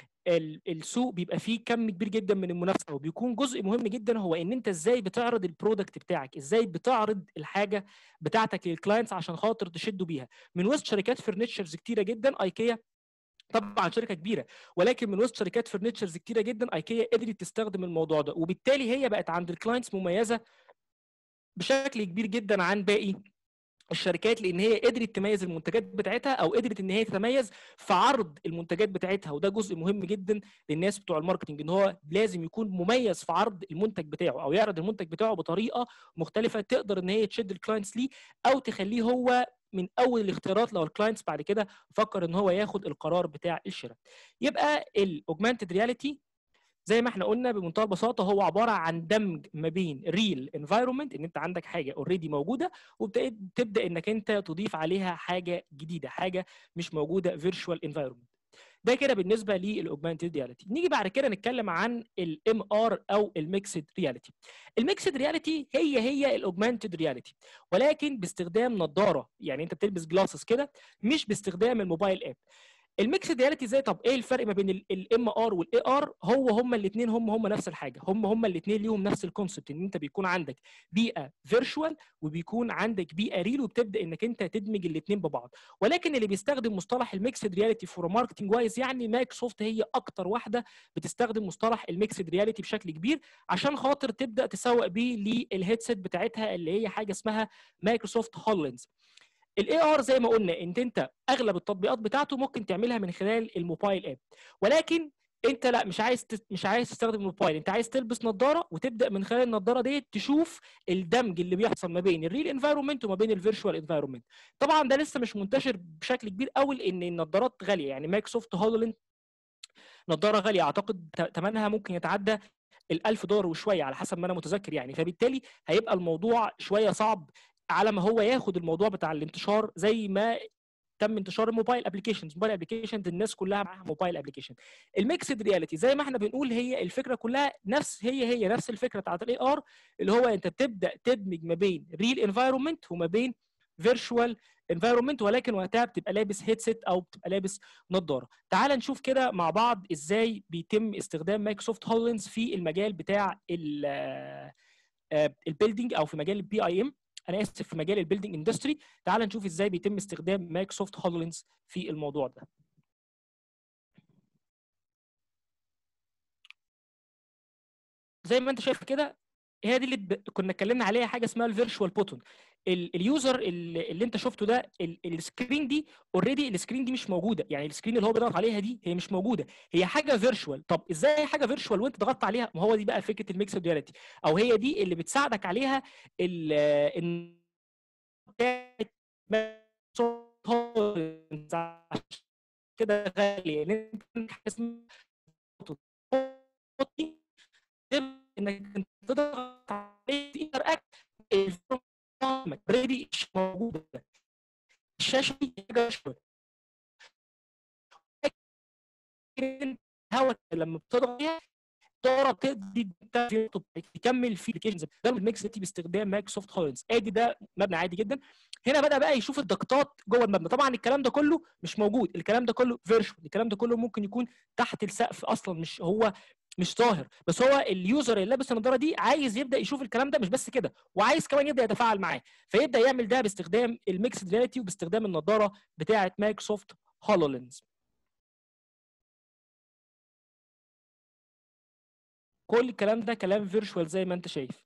السوق بيبقى فيه كم كبير جدا من المنافسه وبيكون جزء مهم جدا هو ان انت ازاي بتعرض البرودكت بتاعك ازاي بتعرض الحاجه بتاعتك للكلاينتس عشان خاطر تشدوا بيها من وسط شركات فرنتشرز كتيره جدا ايكيا طبعا شركه كبيره ولكن من وسط شركات فرنتشرز كتيره جدا ايكيا قدرت تستخدم الموضوع ده وبالتالي هي بقت عند الكلاينتس مميزه بشكل كبير جدا عن باقي الشركات لان هي قدرت تميز المنتجات بتاعتها او قدرت ان هي تتميز في عرض المنتجات بتاعتها وده جزء مهم جدا للناس بتوع الماركتنج ان هو لازم يكون مميز في عرض المنتج بتاعه او يعرض المنتج بتاعه بطريقه مختلفه تقدر ان هي تشد الكلاينتس ليه او تخليه هو من اول الاختيارات لو الكلاينتس بعد كده فكر ان هو ياخد القرار بتاع الشراء يبقى الاوجمانتد رياليتي زي ما احنا قلنا بمنتهى البساطه هو عباره عن دمج ما بين ريل انفايرمنت ان انت عندك حاجه اوريدي موجوده وتبدا انك انت تضيف عليها حاجه جديده حاجه مش موجوده فيرتشوال انفايرمنت ده كده بالنسبه للاوجمانتد رياليتي نيجي بعد كده نتكلم عن الام ار او الميكسد رياليتي الميكسد رياليتي هي هي الاوجمانتد رياليتي ولكن باستخدام نظاره يعني انت بتلبس جلاسز كده مش باستخدام الموبايل اب الميكس رياليتي زي طب ايه الفرق ما بين الام ار والاي ار هو هما الاثنين هم هم نفس الحاجه هم هم الاثنين ليهم نفس الكونسبت ان انت بيكون عندك بيئه فيرتشوال وبيكون عندك بيئه ريل وبتبدا انك انت تدمج الاثنين ببعض ولكن اللي بيستخدم مصطلح الميكس رياليتي فور ماركتنج وايز يعني مايكروسوفت هي اكتر واحده بتستخدم مصطلح الميكس رياليتي بشكل كبير عشان خاطر تبدا تسوق بيه للهيدسيت بتاعتها اللي هي حاجه اسمها مايكروسوفت هولندز الاي ار زي ما قلنا انت انت اغلب التطبيقات بتاعته ممكن تعملها من خلال الموبايل اب ولكن انت لا مش عايز مش عايز تستخدم الموبايل انت عايز تلبس نظاره وتبدا من خلال النظاره ديت تشوف الدمج اللي بيحصل ما بين الريل انفايرمنت وما بين الفيرتشوال انفايرمنت طبعا ده لسه مش منتشر بشكل كبير قوي لان النظارات غاليه يعني مايكروسوفت هولولند نظاره غاليه اعتقد ثمنها ممكن يتعدى ال 1000 دولار وشويه على حسب ما انا متذكر يعني فبالتالي هيبقى الموضوع شويه صعب على ما هو ياخد الموضوع بتاع الانتشار زي ما تم انتشار الموبايل ابلكيشنز موبايل ابلكيشنز الناس كلها معاها موبايل ابلكيشن الميكسد رياليتي زي ما احنا بنقول هي الفكره كلها نفس هي هي نفس الفكره بتاعت الاي ار اللي هو انت بتبدا تدمج ما بين ريل انفايرمنت وما بين فيرتشوال انفايرمنت ولكن وقتها بتبقى لابس هيدسيت او بتبقى لابس نظاره تعال نشوف كده مع بعض ازاي بيتم استخدام مايكروسوفت هولندز في المجال بتاع البيلدينج او في مجال البي اي ام انا اسف في مجال البيلدينج اندستري تعال نشوف ازاي بيتم استخدام مايكروسوفت هولولينز في الموضوع ده زي ما انت شايف كده هي دي اللي ب... كنا اتكلمنا عليها حاجه اسمها الفيرتشوال بوتون اليوزر اللي, اللي انت شفته ده السكرين دي اوريدي السكرين دي مش موجوده يعني السكرين اللي هو بيضغط عليها دي هي مش موجوده هي حاجه فيرتشوال طب ازاي حاجه فيرتشوال وانت ضغطت عليها ما هو دي بقى فكره الميكسد رياليتي او هي دي اللي بتساعدك عليها ال كده غالي يعني انت انك تضغط عليه اوريدي مش موجوده الشاشه دي حاجه شويه الهواء لما بتضغط عليها الدوره بتدي تكمل في الابلكيشنز ده الميكس دي باستخدام مايكروسوفت هولندز ادي ده مبنى عادي جدا هنا بدا بقى يشوف الضغطات جوه المبنى طبعا الكلام ده كله مش موجود الكلام ده كله فيرشوال الكلام ده كله ممكن يكون تحت السقف اصلا مش هو مش ظاهر بس هو اليوزر اللي لابس النضاره دي عايز يبدا يشوف الكلام ده مش بس كده وعايز كمان يبدا يتفاعل معاه فيبدا يعمل ده باستخدام الميكس رياليتي وباستخدام النضاره بتاعه مايكروسوفت هولولينز كل الكلام ده كلام فيرتشوال زي ما انت شايف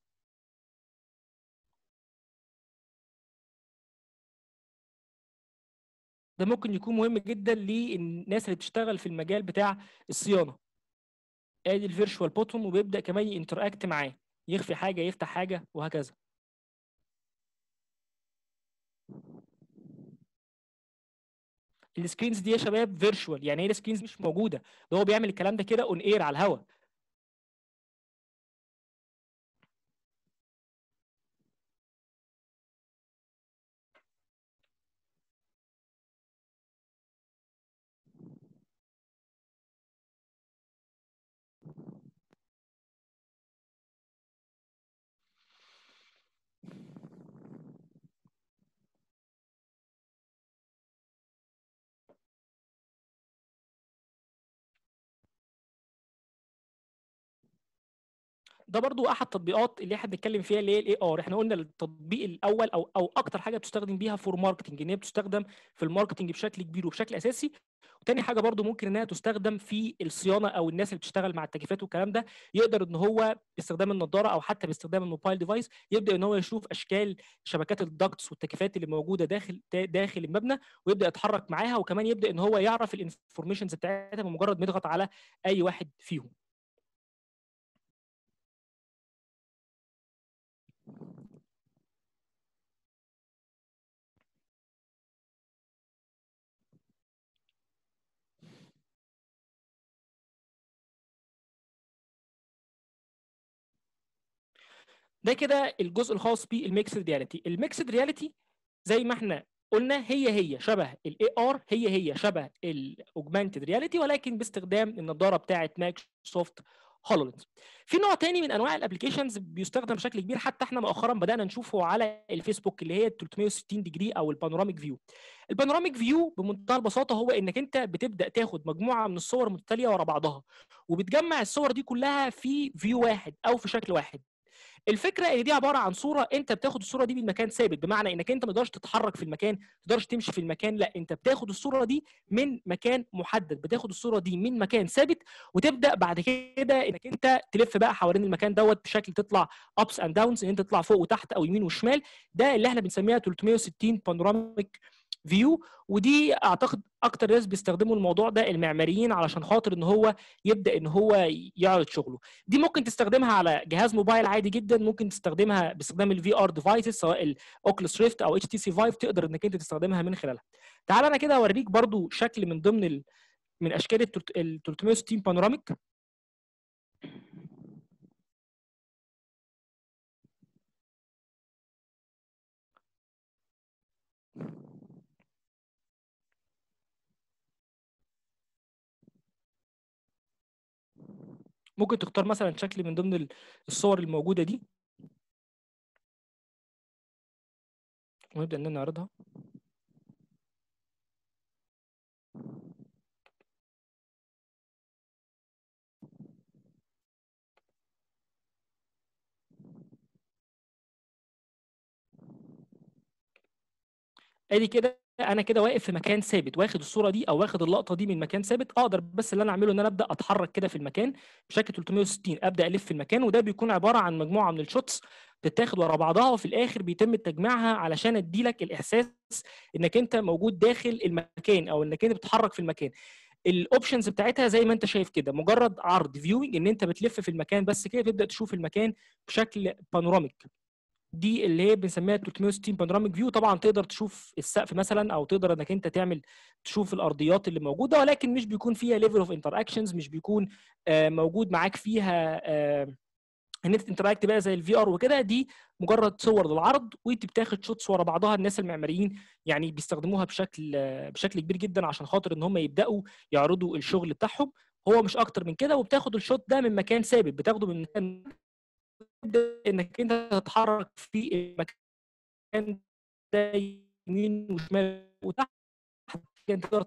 ده ممكن يكون مهم جدا للناس اللي بتشتغل في المجال بتاع الصيانه ادي الفيرتشوال بوتون وبيبدا كمان ينتراكت معاه يخفي حاجه يفتح حاجه وهكذا السكرينز دي يا شباب فيرتشوال يعني ايه السكرينز مش موجوده ده هو بيعمل الكلام ده كده اون اير على الهواء ده برضو احد التطبيقات اللي احنا بنتكلم فيها اللي هي الاي ار احنا قلنا التطبيق الاول او او اكتر حاجه بتستخدم بيها فور ماركتنج ان هي بتستخدم في الماركتنج بشكل كبير وبشكل اساسي وتاني حاجه برضو ممكن انها تستخدم في الصيانه او الناس اللي بتشتغل مع التكييفات والكلام ده يقدر ان هو باستخدام النضاره او حتى باستخدام الموبايل ديفايس يبدا ان هو يشوف اشكال شبكات الدكتس والتكييفات اللي موجوده داخل داخل المبنى ويبدا يتحرك معاها وكمان يبدا ان هو يعرف الانفورميشنز بتاعتها بمجرد ما يضغط على اي واحد فيهم ده كده الجزء الخاص بالميكسد رياليتي الميكسد رياليتي زي ما احنا قلنا هي هي شبه الاي ار هي هي شبه الاوجمانتد رياليتي ولكن باستخدام النظاره بتاعه مايكروسوفت هولولينز في نوع تاني من انواع الابلكيشنز بيستخدم بشكل كبير حتى احنا مؤخرا بدانا نشوفه على الفيسبوك اللي هي 360 ديجري او البانوراميك فيو البانوراميك فيو بمنتهى البساطه هو انك انت بتبدا تاخد مجموعه من الصور متتاليه ورا بعضها وبتجمع الصور دي كلها في فيو واحد او في شكل واحد الفكره ان دي عباره عن صوره انت بتاخد الصوره دي من مكان ثابت بمعنى انك انت ما تقدرش تتحرك في المكان ما تقدرش تمشي في المكان لا انت بتاخد الصوره دي من مكان محدد بتاخد الصوره دي من مكان ثابت وتبدا بعد كده انك انت تلف بقى حوالين المكان دوت بشكل تطلع ابس اند داونز ان انت تطلع فوق وتحت او يمين وشمال ده اللي احنا بنسميها 360 بانوراميك فيو ودي اعتقد اكتر ناس بيستخدموا الموضوع ده المعماريين علشان خاطر ان هو يبدا ان هو يعرض شغله دي ممكن تستخدمها على جهاز موبايل عادي جدا ممكن تستخدمها باستخدام الفي ار ديفايسز سواء الاوكلس ريفت او اتش تي سي فايف تقدر انك انت تستخدمها من خلالها تعال انا كده اوريك برضو شكل من ضمن ال... من اشكال ال 360 بانوراميك ممكن تختار مثلا شكل من ضمن الصور الموجوده دي ونبدا ان نعرضها ادي كده انا كده واقف في مكان ثابت واخد الصوره دي او واخد اللقطه دي من مكان ثابت اقدر بس اللي انا اعمله ان انا ابدا اتحرك كده في المكان بشكل 360 ابدا الف في المكان وده بيكون عباره عن مجموعه من الشوتس بتتاخد ورا بعضها وفي الاخر بيتم تجميعها علشان اديلك الاحساس انك انت موجود داخل المكان او انك انت بتتحرك في المكان الاوبشنز بتاعتها زي ما انت شايف كده مجرد عرض فيوينج ان انت بتلف في المكان بس كده تبدا تشوف المكان بشكل بانوراميك دي اللي هي بنسميها 360 بانوراميك فيو طبعا تقدر تشوف السقف مثلا او تقدر انك انت تعمل تشوف الارضيات اللي موجوده ولكن مش بيكون فيها ليفل اوف انتراكشنز مش بيكون آه موجود معاك فيها آه ان انت تنتراكت بقى زي الفي ار وكده دي مجرد صور للعرض وانت بتاخد شوتس ورا بعضها الناس المعماريين يعني بيستخدموها بشكل بشكل كبير جدا عشان خاطر ان هم يبداوا يعرضوا الشغل بتاعهم هو مش اكتر من كده وبتاخد الشوت ده من مكان ثابت بتاخده من مكان انك انت تتحرك في المكان ده يمين وشمال وتحت انت تقدر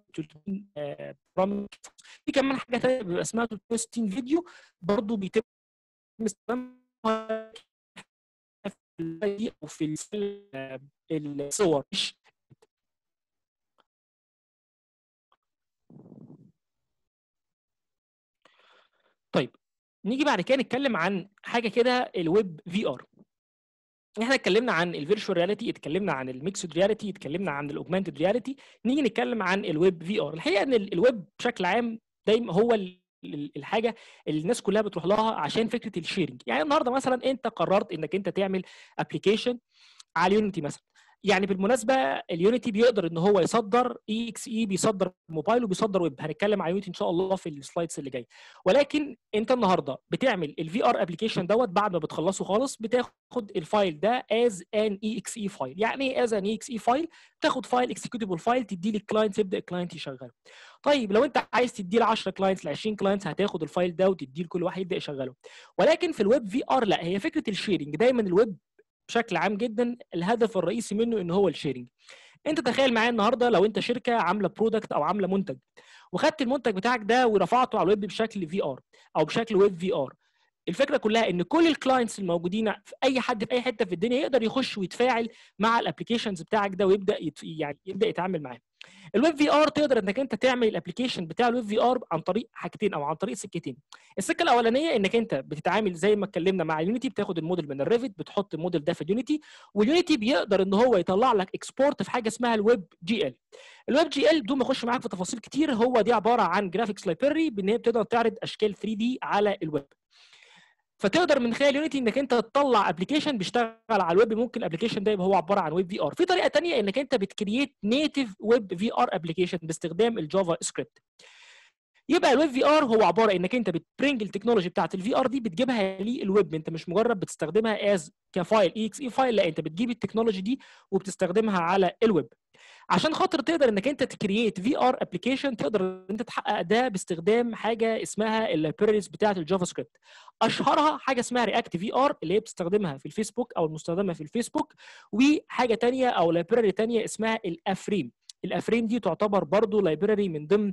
في كمان حاجه ثانيه بيبقى اسمها 360 فيديو برضه بيتم استخدامها في او في الصور طيب نيجي بعد كده نتكلم عن حاجه كده الويب في ار احنا اتكلمنا عن الفيرتشوال رياليتي اتكلمنا عن الميكسد رياليتي اتكلمنا عن الاوجمانتد رياليتي نيجي نتكلم عن الويب في ار الحقيقه ان الويب بشكل عام دايما هو الحاجه اللي الناس كلها بتروح لها عشان فكره الشيرنج يعني النهارده مثلا انت قررت انك انت تعمل ابلكيشن على يونيتي مثلا يعني بالمناسبه اليونيتي بيقدر ان هو يصدر اي اكس اي بيصدر موبايل وبيصدر ويب هنتكلم عن يونيتي ان شاء الله في السلايدز اللي جايه ولكن انت النهارده بتعمل الفي ار ابلكيشن دوت بعد ما بتخلصه خالص بتاخد الفايل ده از ان اي اكس اي فايل يعني ايه از ان اي اكس اي فايل تاخد فايل اكسكيوتبل فايل تديه للكلاينت يبدا الكلاينت يشغله طيب لو انت عايز تديه ل 10 كلاينتس ل 20 كلاينتس هتاخد الفايل ده وتديه لكل واحد يبدا يشغله ولكن في الويب في ار لا هي فكره الشيرنج دايما الويب بشكل عام جدا الهدف الرئيسي منه ان هو الشيرنج انت تخيل معايا النهارده لو انت شركه عامله برودكت او عامله منتج وخدت المنتج بتاعك ده ورفعته على الويب بشكل في ار او بشكل ويب في ار الفكره كلها ان كل الكلاينتس الموجودين في اي حد في اي حته في الدنيا يقدر يخش ويتفاعل مع الابلكيشنز بتاعك ده ويبدا يت... يعني يبدا يتعامل معاه الويب في ار تقدر انك انت تعمل الابلكيشن بتاع الويب في ار عن طريق حاجتين او عن طريق سكتين السكه الاولانيه انك انت بتتعامل زي ما اتكلمنا مع اليونيتي بتاخد الموديل من الريفت بتحط الموديل ده في اليونيتي واليونيتي بيقدر ان هو يطلع لك اكسبورت في حاجه اسمها الويب جي ال الويب جي ال بدون ما اخش معاك في تفاصيل كتير هو دي عباره عن جرافيكس لايبرري بان هي بتقدر تعرض اشكال 3 دي على الويب فتقدر من خلال يونيتي انك انت تطلع ابلكيشن بيشتغل على الويب ممكن الابلكيشن ده يبقى هو عباره عن ويب في ار في طريقه ثانيه انك انت بتكريت نيتيف ويب في ار ابلكيشن باستخدام الجافا سكريبت يبقى الويب في ار هو عباره انك انت بتبرنج التكنولوجي بتاعت الفي ار دي بتجيبها للويب انت مش مجرد بتستخدمها از كفايل اي اكس اي فايل لا انت بتجيب التكنولوجي دي وبتستخدمها على الويب عشان خاطر تقدر انك انت تكريت في ار ابلكيشن تقدر انت تحقق ده باستخدام حاجه اسمها اللايبريز بتاعه الجافا سكريبت اشهرها حاجه اسمها رياكت في ار اللي هي بتستخدمها في الفيسبوك او المستخدمه في الفيسبوك وحاجه ثانيه او لايبراري ثانيه اسمها الافريم الافريم دي تعتبر برضو لايبراري من ضمن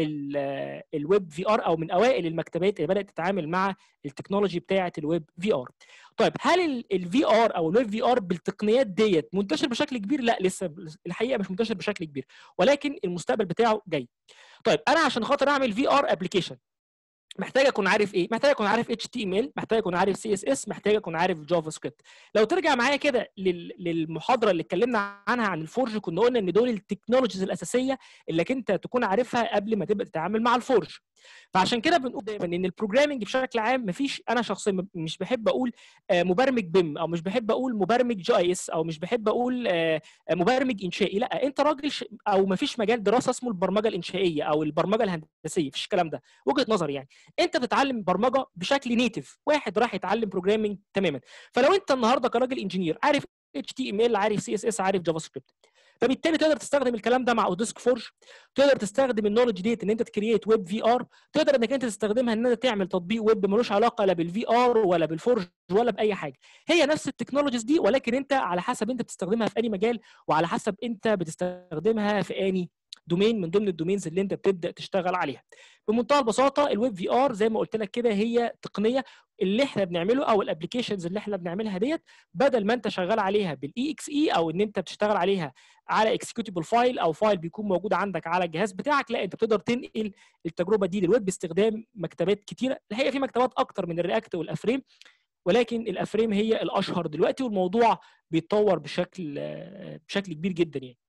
الويب في ار او من اوائل المكتبات اللي بدات تتعامل مع التكنولوجي بتاعه الويب في ار طيب هل الفي ار او الويب في ار بالتقنيات ديت منتشر بشكل كبير لا لسه الحقيقه مش منتشر بشكل كبير ولكن المستقبل بتاعه جاي طيب انا عشان خاطر اعمل في ار ابلكيشن محتاج اكون عارف ايه محتاج اكون عارف اتش تي ام ال محتاج اكون عارف سي اس اس محتاج اكون عارف جافا سكريبت لو ترجع معايا كده للمحاضره اللي اتكلمنا عنها عن الفورج كنا قلنا ان دول التكنولوجيز الاساسيه اللي انت تكون عارفها قبل ما تبدا تتعامل مع الفورج فعشان كده بنقول دايما ان البروجرامنج بشكل عام مفيش انا شخصيا مش بحب اقول مبرمج بيم او مش بحب اقول مبرمج جي اي اس او مش بحب اقول مبرمج انشائي لا انت راجل ش... او مفيش مجال دراسه اسمه البرمجه الانشائيه او البرمجه الهندسيه مفيش الكلام ده وجهه نظري يعني انت بتتعلم برمجه بشكل نيتف واحد راح يتعلم بروجرامنج تماما فلو انت النهارده كراجل انجينير عارف اتش تي ام ال عارف سي اس اس عارف جافا سكريبت فبالتالي تقدر تستخدم الكلام ده مع اوديسك فورج تقدر تستخدم النولج ديت ان انت تكريت ويب في ار تقدر انك انت تستخدمها ان انت تعمل تطبيق ويب ملوش علاقه لا بالفي ار ولا بالفورج ولا باي حاجه هي نفس التكنولوجيز دي ولكن انت على حسب انت بتستخدمها في اي مجال وعلى حسب انت بتستخدمها في اني دومين من ضمن الدومينز اللي انت بتبدا تشتغل عليها بمنتهى البساطه الويب في ار زي ما قلت لك كده هي تقنيه اللي احنا بنعمله او الابلكيشنز اللي احنا بنعملها ديت بدل ما انت شغال عليها بالاي اكس اي او ان انت بتشتغل عليها على اكسكيوتبل فايل او فايل بيكون موجود عندك على الجهاز بتاعك لا انت بتقدر تنقل التجربه دي للويب باستخدام مكتبات كتيره الحقيقه في مكتبات اكتر من الرياكت والافريم ولكن الافريم هي الاشهر دلوقتي والموضوع بيتطور بشكل بشكل كبير جدا يعني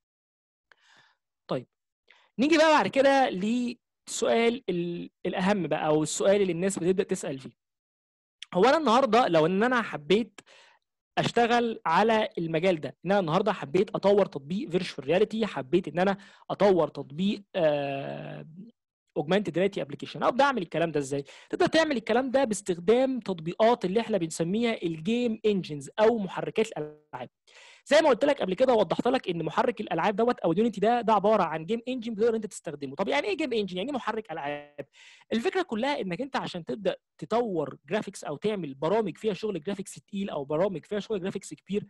طيب نيجي بقى بعد كده للسؤال الاهم بقى او السؤال اللي الناس بتبدا تسال فيه هو انا النهارده لو ان انا حبيت اشتغل على المجال ده ان انا النهارده حبيت اطور تطبيق فيرتشوال رياليتي حبيت ان انا اطور تطبيق اوجمانتد رياليتي ابلكيشن ابدا اعمل الكلام ده ازاي تقدر تعمل الكلام ده باستخدام تطبيقات اللي احنا بنسميها الجيم انجنز او محركات الالعاب زي ما قلت لك قبل كده وضحت لك ان محرك الالعاب دوت او اليونيتي ده ده عباره عن جيم انجن بتقدر انت تستخدمه طب يعني ايه جيم انجن يعني ايه محرك العاب الفكره كلها انك انت عشان تبدا تطور جرافيكس او تعمل برامج فيها شغل جرافيكس تقيل او برامج فيها شغل جرافيكس كبير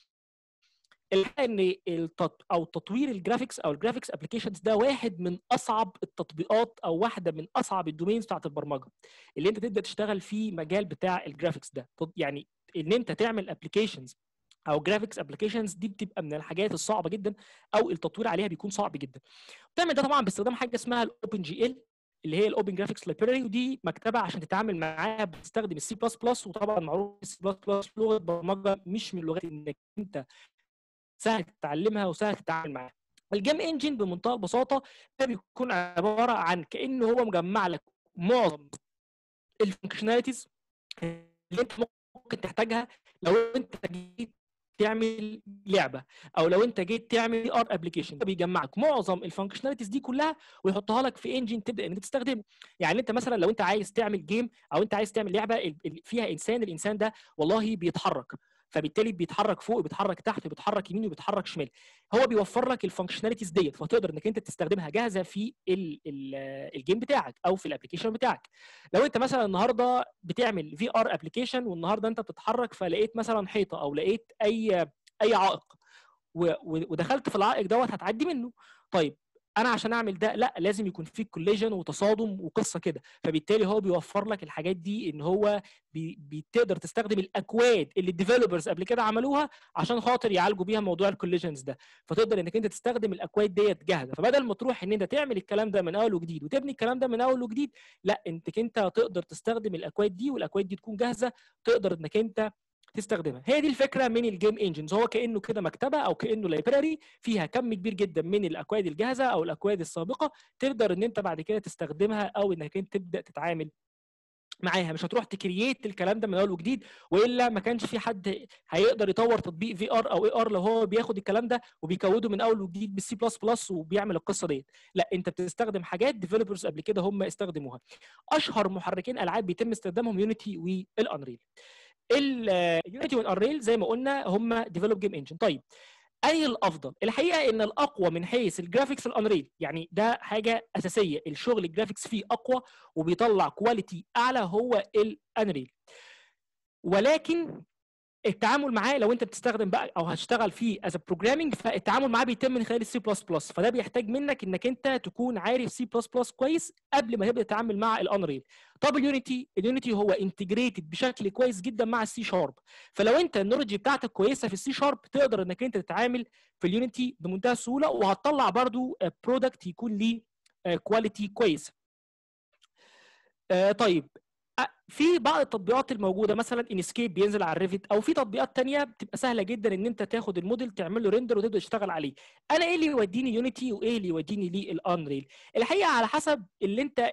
الحقيقه ان التط... او تطوير الجرافيكس او الجرافيكس ابلكيشنز ده واحد من اصعب التطبيقات او واحده من اصعب الدومينز بتاعت البرمجه اللي انت تبدا تشتغل في مجال بتاع الجرافيكس ده يعني ان انت تعمل ابلكيشنز او جرافيكس ابلكيشنز دي بتبقى من الحاجات الصعبه جدا او التطوير عليها بيكون صعب جدا بتعمل ده طبعا باستخدام حاجه اسمها الاوبن جي ال اللي هي الاوبن جرافيكس لايبراري ودي مكتبه عشان تتعامل معاها بتستخدم السي بلس بلس وطبعا معروف السي بلس بلس لغه برمجه مش من اللغات انك انت سهل تتعلمها وسهل تتعامل معاها الجيم انجن بمنتهى البساطه ده بيكون عباره عن كانه هو مجمع لك معظم الفانكشناليتيز اللي انت ممكن تحتاجها لو انت جيت تعمل لعبه او لو انت جيت تعمل ار ابلكيشن بيجمعك معظم الفانكشناليتيز دي كلها ويحطها لك في انجن تبدا ان انت تستخدمه يعني انت مثلا لو انت عايز تعمل جيم او انت عايز تعمل لعبه فيها انسان الانسان ده والله بيتحرك فبالتالي بيتحرك فوق بيتحرك تحت بيتحرك يمين وبيتحرك شمال هو بيوفر لك الفانكشناليتيز ديت فتقدر انك انت تستخدمها جاهزه في ال ال الجيم بتاعك او في الابلكيشن بتاعك لو انت مثلا النهارده بتعمل في ار ابلكيشن والنهارده انت بتتحرك فلقيت مثلا حيطه او لقيت اي اي عائق ودخلت في العائق دوت هتعدي منه طيب انا عشان اعمل ده لا لازم يكون في كوليجن وتصادم وقصه كده فبالتالي هو بيوفر لك الحاجات دي ان هو بي بتقدر تستخدم الاكواد اللي الديفلوبرز قبل كده عملوها عشان خاطر يعالجوا بيها موضوع الكوليجنز ده فتقدر انك انت تستخدم الاكواد ديت جاهزه فبدل ما تروح ان انت تعمل الكلام ده من اول وجديد وتبني الكلام ده من اول وجديد لا انت انت تقدر تستخدم الاكواد دي والاكواد دي تكون جاهزه تقدر انك انت تستخدمها هي دي الفكره من الجيم انجنز هو كانه كده مكتبه او كانه لايبراري فيها كم كبير جدا من الاكواد الجاهزه او الاكواد السابقه تقدر ان انت بعد كده تستخدمها او انك انت تبدا تتعامل معاها مش هتروح تكرييت الكلام ده من اول وجديد والا ما كانش في حد هيقدر يطور تطبيق في ار او اي ار لو هو بياخد الكلام ده وبيكوده من اول وجديد بالسي بلس بلس وبيعمل القصه ديت لا انت بتستخدم حاجات ديفلوبرز قبل كده هم استخدموها اشهر محركين العاب بيتم استخدامهم يونيتي والانريل اليونيتي والانريل زي ما قلنا هم ديفلوب جيم انجن طيب اي الافضل الحقيقه ان الاقوى من حيث الجرافيكس الانريل يعني ده حاجه اساسيه الشغل الجرافيكس فيه اقوى وبيطلع كواليتي اعلى هو الانريل ولكن التعامل معاه لو انت بتستخدم بقى او هتشتغل فيه از بروجرامينج فالتعامل معاه بيتم من خلال السي بلس بلس فده بيحتاج منك انك انت تكون عارف سي بلس بلس كويس قبل ما تبدا تتعامل مع الانريل طب اليونيتي اليونيتي هو انتجريتد بشكل كويس جدا مع السي شارب فلو انت النولج بتاعتك كويسه في السي شارب تقدر انك انت تتعامل في اليونيتي بمنتهى السهوله وهتطلع برضو برودكت يكون ليه كواليتي كويسه طيب في بعض التطبيقات الموجوده مثلا انسكيب بينزل على الريفت او في تطبيقات تانية بتبقى سهله جدا ان انت تاخد الموديل تعمل له ريندر وتبدا تشتغل عليه انا ايه اللي يوديني يونيتي وايه اللي يوديني للانريل الحقيقه على حسب اللي انت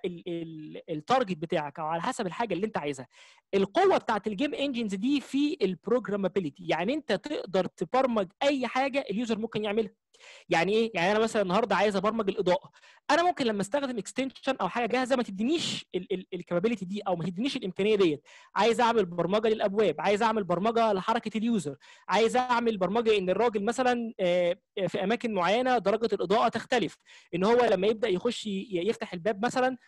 التارجت بتاعك او على حسب الحاجه اللي انت عايزها القوه بتاعت الجيم انجنز دي في البروجرامابيلتي يعني انت تقدر تبرمج اي حاجه اليوزر ممكن يعملها يعني ايه يعني انا مثلا النهارده عايز ابرمج الاضاءه انا ممكن لما استخدم اكستنشن او حاجه جاهزه ما تدينيش الكابابيلتي دي او ما تدينيش الامكانيه ديت عايز اعمل برمجه للابواب عايز اعمل برمجه لحركه اليوزر عايز اعمل برمجه ان الراجل مثلا في اماكن معينه درجه الاضاءه تختلف ان هو لما يبدا يخش يفتح الباب مثلا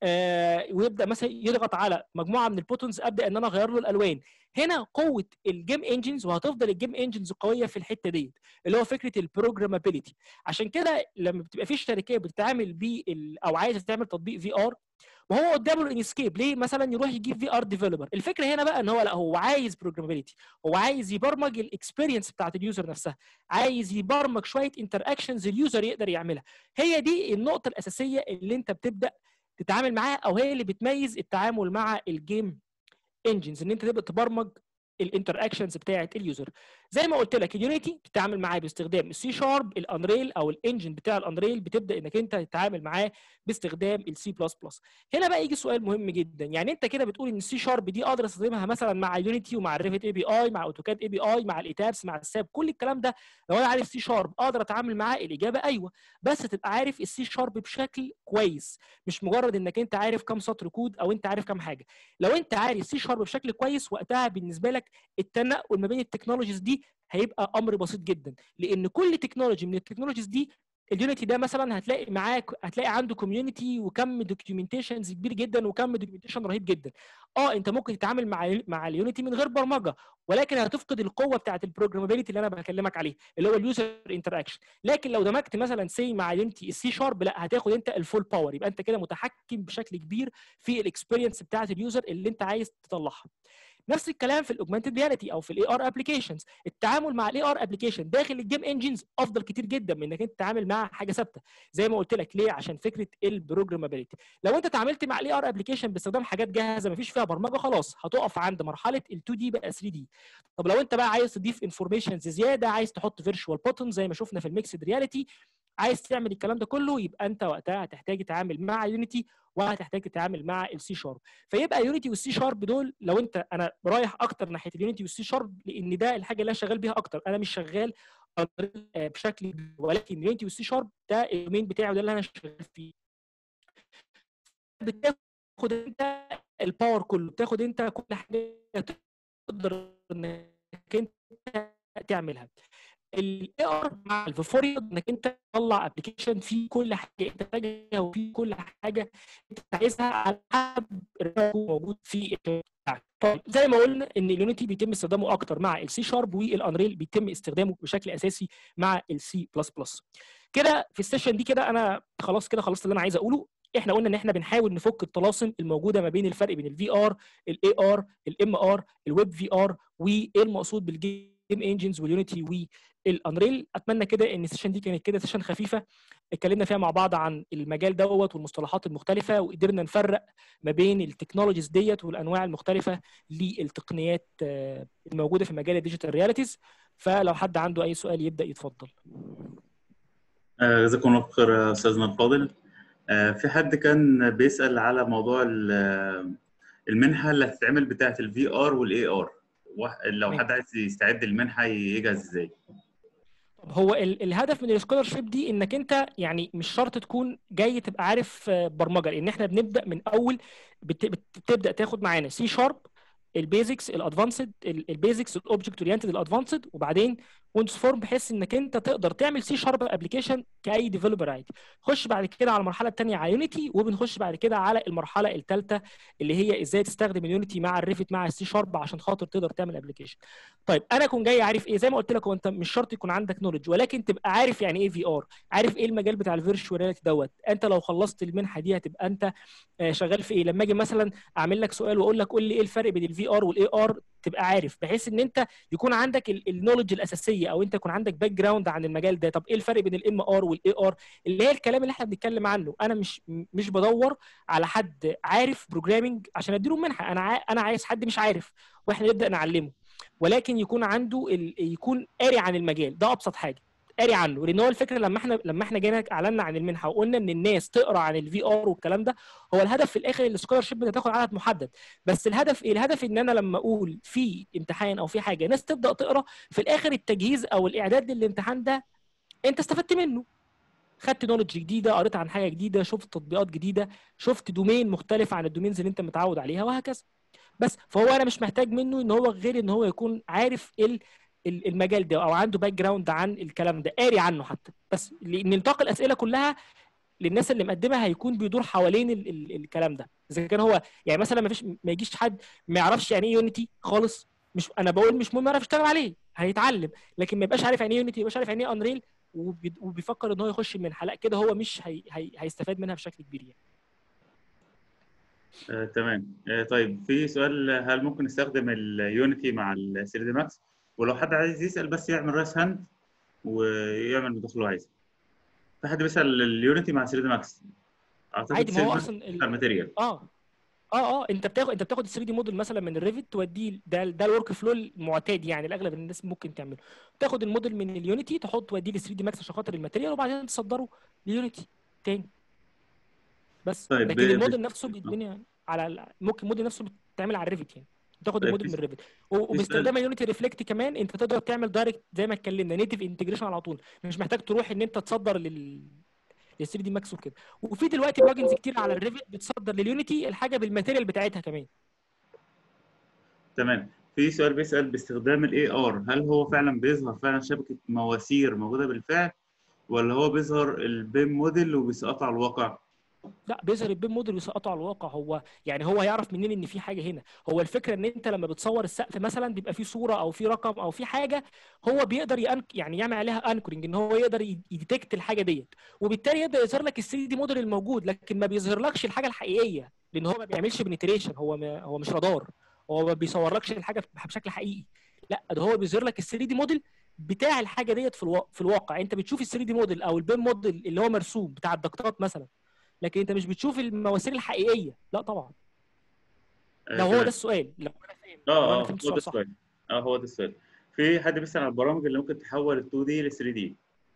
آه ويبدا مثلا يضغط على مجموعه من البوتونز ابدا ان انا اغير له الالوان هنا قوه الجيم انجنز وهتفضل الجيم انجنز قويه في الحته ديت اللي هو فكره البروجرامابيلتي عشان كده لما بتبقى في شركه بتتعامل بيه او عايزه تعمل تطبيق في ار وهو قدامه الانسكيب ليه مثلا يروح يجيب في ار ديفلوبر الفكره هنا بقى ان هو لا هو عايز بروجرامابيلتي هو عايز يبرمج الاكسبيرينس بتاعت اليوزر نفسها عايز يبرمج شويه انتر اكشنز اليوزر يقدر يعملها هي دي النقطه الاساسيه اللي انت بتبدا تتعامل معاها او هي اللي بتميز التعامل مع الجيم انجنز ان انت تبدا تبرمج الانتر اكشنز بتاعه اليوزر زي ما قلت لك اليونيتي بتتعامل معاه باستخدام السي شارب الانريل او الانجن بتاع الانريل بتبدا انك انت تتعامل معاه باستخدام السي بلس بلس هنا بقى يجي سؤال مهم جدا يعني انت كده بتقول ان السي شارب دي اقدر استخدمها مثلا مع اليونيتي ومع الريفت اي بي اي مع اوتوكاد اي بي اي مع الايتابس مع الساب كل الكلام ده لو انا عارف سي شارب اقدر اتعامل معاه الاجابه ايوه بس تبقى عارف السي شارب بشكل كويس مش مجرد انك انت عارف كام سطر كود او انت عارف كام حاجه لو انت عارف سي شارب بشكل كويس وقتها بالنسبه لك التنقل ما بين التكنولوجيز دي هيبقى امر بسيط جدا لان كل تكنولوجي من التكنولوجيز دي اليونيتي ده مثلا هتلاقي معاك هتلاقي عنده كوميونتي وكم دوكيومنتيشنز كبير جدا وكم دوكيومنتيشن رهيب جدا اه انت ممكن تتعامل مع مع اليونيتي من غير برمجه ولكن هتفقد القوه بتاعه البروجرامابيلتي اللي انا بكلمك عليه اللي هو اليوزر انتر اكشن لكن لو دمجت مثلا سي مع اليونيتي السي شارب لا هتاخد انت الفول باور يبقى انت كده متحكم بشكل كبير في الاكسبيرينس بتاعه اليوزر اللي انت عايز تطلعها نفس الكلام في الاوجمانتد رياليتي او في الاي ار ابلكيشنز التعامل مع الاي ار ابلكيشن داخل الجيم انجنز افضل كتير جدا من انك انت تتعامل مع حاجه ثابته زي ما قلت لك ليه عشان فكره البروجرامابيلتي لو انت اتعاملت مع الاي ار ابلكيشن باستخدام حاجات جاهزه ما فيش فيها برمجه خلاص هتقف عند مرحله ال 2 دي بقى 3 دي طب لو انت بقى عايز تضيف انفورميشنز زياده عايز تحط فيرتشوال بوتون زي ما شفنا في الميكسد رياليتي عايز تعمل الكلام ده كله يبقى انت وقتها هتحتاج تتعامل مع يونيتي وهتحتاج تتعامل مع السي شارب فيبقى يونيتي والسي شارب دول لو انت انا رايح اكتر ناحيه اليونيتي والسي شارب لان ده الحاجه اللي انا شغال بيها اكتر انا مش شغال بشكل ولكن اليونيتي والسي شارب ده الدومين بتاعي وده اللي انا شغال فيه بتاخد انت الباور كله بتاخد انت كل حاجه تقدر انك انت تعملها الاي ار مع الفيفوريا انك انت تطلع ابلكيشن فيه كل حاجه انت محتاجها وفيه كل حاجه انت عايزها على حسب موجود في طيب زي ما قلنا ان اليونيتي بيتم استخدامه اكتر مع السي شارب والانريل بيتم استخدامه بشكل اساسي مع السي بلس بلس كده في السيشن دي كده انا خلاص كده خلصت اللي انا عايز اقوله احنا قلنا ان احنا بنحاول نفك الطلاسم الموجوده ما بين الفرق بين الفي ار الاي ار الام ار الويب في ار وايه المقصود بالجيم انجنز واليونيتي والانريل اتمنى كده ان السيشن دي كانت كده سيشن خفيفه اتكلمنا فيها مع بعض عن المجال دوت والمصطلحات المختلفه وقدرنا نفرق ما بين التكنولوجيز ديت والانواع المختلفه للتقنيات الموجوده في مجال الديجيتال رياليتيز فلو حد عنده اي سؤال يبدا يتفضل جزاكم الله خير استاذنا الفاضل في حد كان بيسال على موضوع المنحه اللي هتتعمل بتاعه الفي ار والاي ار لو حد عايز يستعد المنحه يجهز ازاي هو الهدف من السكولرشيب دي انك انت يعني مش شرط تكون جاي تبقى عارف برمجه لان احنا بنبدا من اول بتبدا تاخد معانا سي شارب البيزكس الادفانسد البيزكس الاوبجكت اورينتد الادفانسد وبعدين ويندوز فورم بحيث انك انت تقدر تعمل سي شارب ابلكيشن كاي ديفلوبر عادي خش بعد كده على المرحله الثانيه على يونيتي وبنخش بعد كده على المرحله الثالثه اللي هي ازاي تستخدم اليونيتي مع الريفت مع السي شارب عشان خاطر تقدر تعمل ابلكيشن طيب انا اكون جاي عارف ايه زي ما قلت لك هو انت مش شرط يكون عندك نولج ولكن تبقى عارف يعني ايه في ار عارف ايه المجال بتاع الفيرتشوال رياليتي دوت انت لو خلصت المنحه دي هتبقى انت شغال في ايه لما اجي مثلا اعمل لك سؤال واقول لك قول لي ايه الفرق بين الفي ار والاي ار تبقى عارف بحيث ان انت يكون عندك النولج الاساسيه او انت يكون عندك باك جراوند عن المجال ده طب ايه الفرق بين الام ار والاي ار اللي هي الكلام اللي احنا بنتكلم عنه انا مش مش بدور على حد عارف بروجرامنج عشان اديله منحه انا انا عايز حد مش عارف واحنا نبدا نعلمه ولكن يكون عنده ال... يكون قاري عن المجال ده ابسط حاجه قاري عنه لان هو الفكره لما احنا لما احنا جينا اعلنا عن المنحه وقلنا ان الناس تقرا عن الفي ار والكلام ده هو الهدف في الاخر السكولرشيب بتاخد عدد محدد بس الهدف ايه الهدف ان انا لما اقول في امتحان او في حاجه ناس تبدا تقرا في الاخر التجهيز او الاعداد للامتحان ده انت استفدت منه خدت نولج جديده قريت عن حاجه جديده شفت تطبيقات جديده شفت دومين مختلف عن الدومينز اللي انت متعود عليها وهكذا بس فهو انا مش محتاج منه ان هو غير ان هو يكون عارف ال المجال ده او عنده باك جراوند عن الكلام ده قاري عنه حتى بس لان نطاق الاسئله كلها للناس اللي مقدمه هيكون بيدور حوالين ال ال الكلام ده اذا كان هو يعني مثلا ما فيش ما يجيش حد ما يعرفش يعني ايه يونيتي خالص مش انا بقول مش مهم يعرف يشتغل عليه هيتعلم لكن ما يبقاش عارف يعني ايه يونيتي ما يبقاش عارف يعني ايه انريل وبيفكر ان هو يخش المنحه لا كده هو مش هي هي هيستفاد منها بشكل كبير يعني آه، تمام آه، طيب في سؤال هل ممكن نستخدم اليونيتي مع ال 3 دي ماكس ولو حد عايز يسال بس يعمل رايس هاند ويعمل مداخله عايز في حد بيسال اليونيتي مع 3 دي ماكس عادي ما هو اصلا الماتيريال اه اه اه انت بتاخد انت بتاخد ال 3 دي موديل مثلا من الريفت توديه ده ده الورك فلو المعتاد يعني الاغلب الناس ممكن تعمله تاخد الموديل من اليونيتي تحط توديه ل 3 دي ماكس عشان خاطر الماتيريال وبعدين تصدره ليونيتي تاني بس طيب لكن الموديل نفسه بيتبني على ممكن الموديل نفسه بيتعمل على الريفت يعني تاخد الموديل من الريفت وباستخدام اليونيتي ريفلكت كمان انت تقدر تعمل دايركت زي ما اتكلمنا نيتف انتجريشن على طول مش محتاج تروح ان انت تصدر لل ل 3 دي ماكس وكده وفي دلوقتي بلجنز كتير على الريفت بتصدر لليونيتي الحاجه بالماتيريال بتاعتها كمان تمام في سؤال بيسال باستخدام الاي ار هل هو فعلا بيظهر فعلا شبكه مواسير موجوده بالفعل ولا هو بيظهر البيم موديل وبيسقطه على الواقع؟ لا بيظهر البيم موديل ويسقطه على الواقع هو يعني هو هيعرف منين ان في حاجه هنا هو الفكره ان انت لما بتصور السقف مثلا بيبقى فيه صوره او في رقم او في حاجه هو بيقدر يأنك يعني يعمل عليها انكورنج ان هو يقدر يديتكت الحاجه ديت وبالتالي يبدا يظهر لك ال 3 دي موديل الموجود لكن ما بيظهرلكش الحاجه الحقيقيه لان هو ما بيعملش بنتريشن هو ما هو مش رادار هو ما بيصورلكش الحاجه بشكل حقيقي لا ده هو بيظهر لك ال 3 دي موديل بتاع الحاجه ديت في الواقع في الواقع انت بتشوف ال 3 دي موديل او البيم موديل اللي هو مرسوم بتاع الدكتات مثلا لكن انت مش بتشوف المواسير الحقيقيه لا طبعا لو هو ده السؤال لو اه اه هو ده السؤال اه هو ده السؤال في حد بيسال على البرامج اللي ممكن تحول ال 2 دي ل 3 دي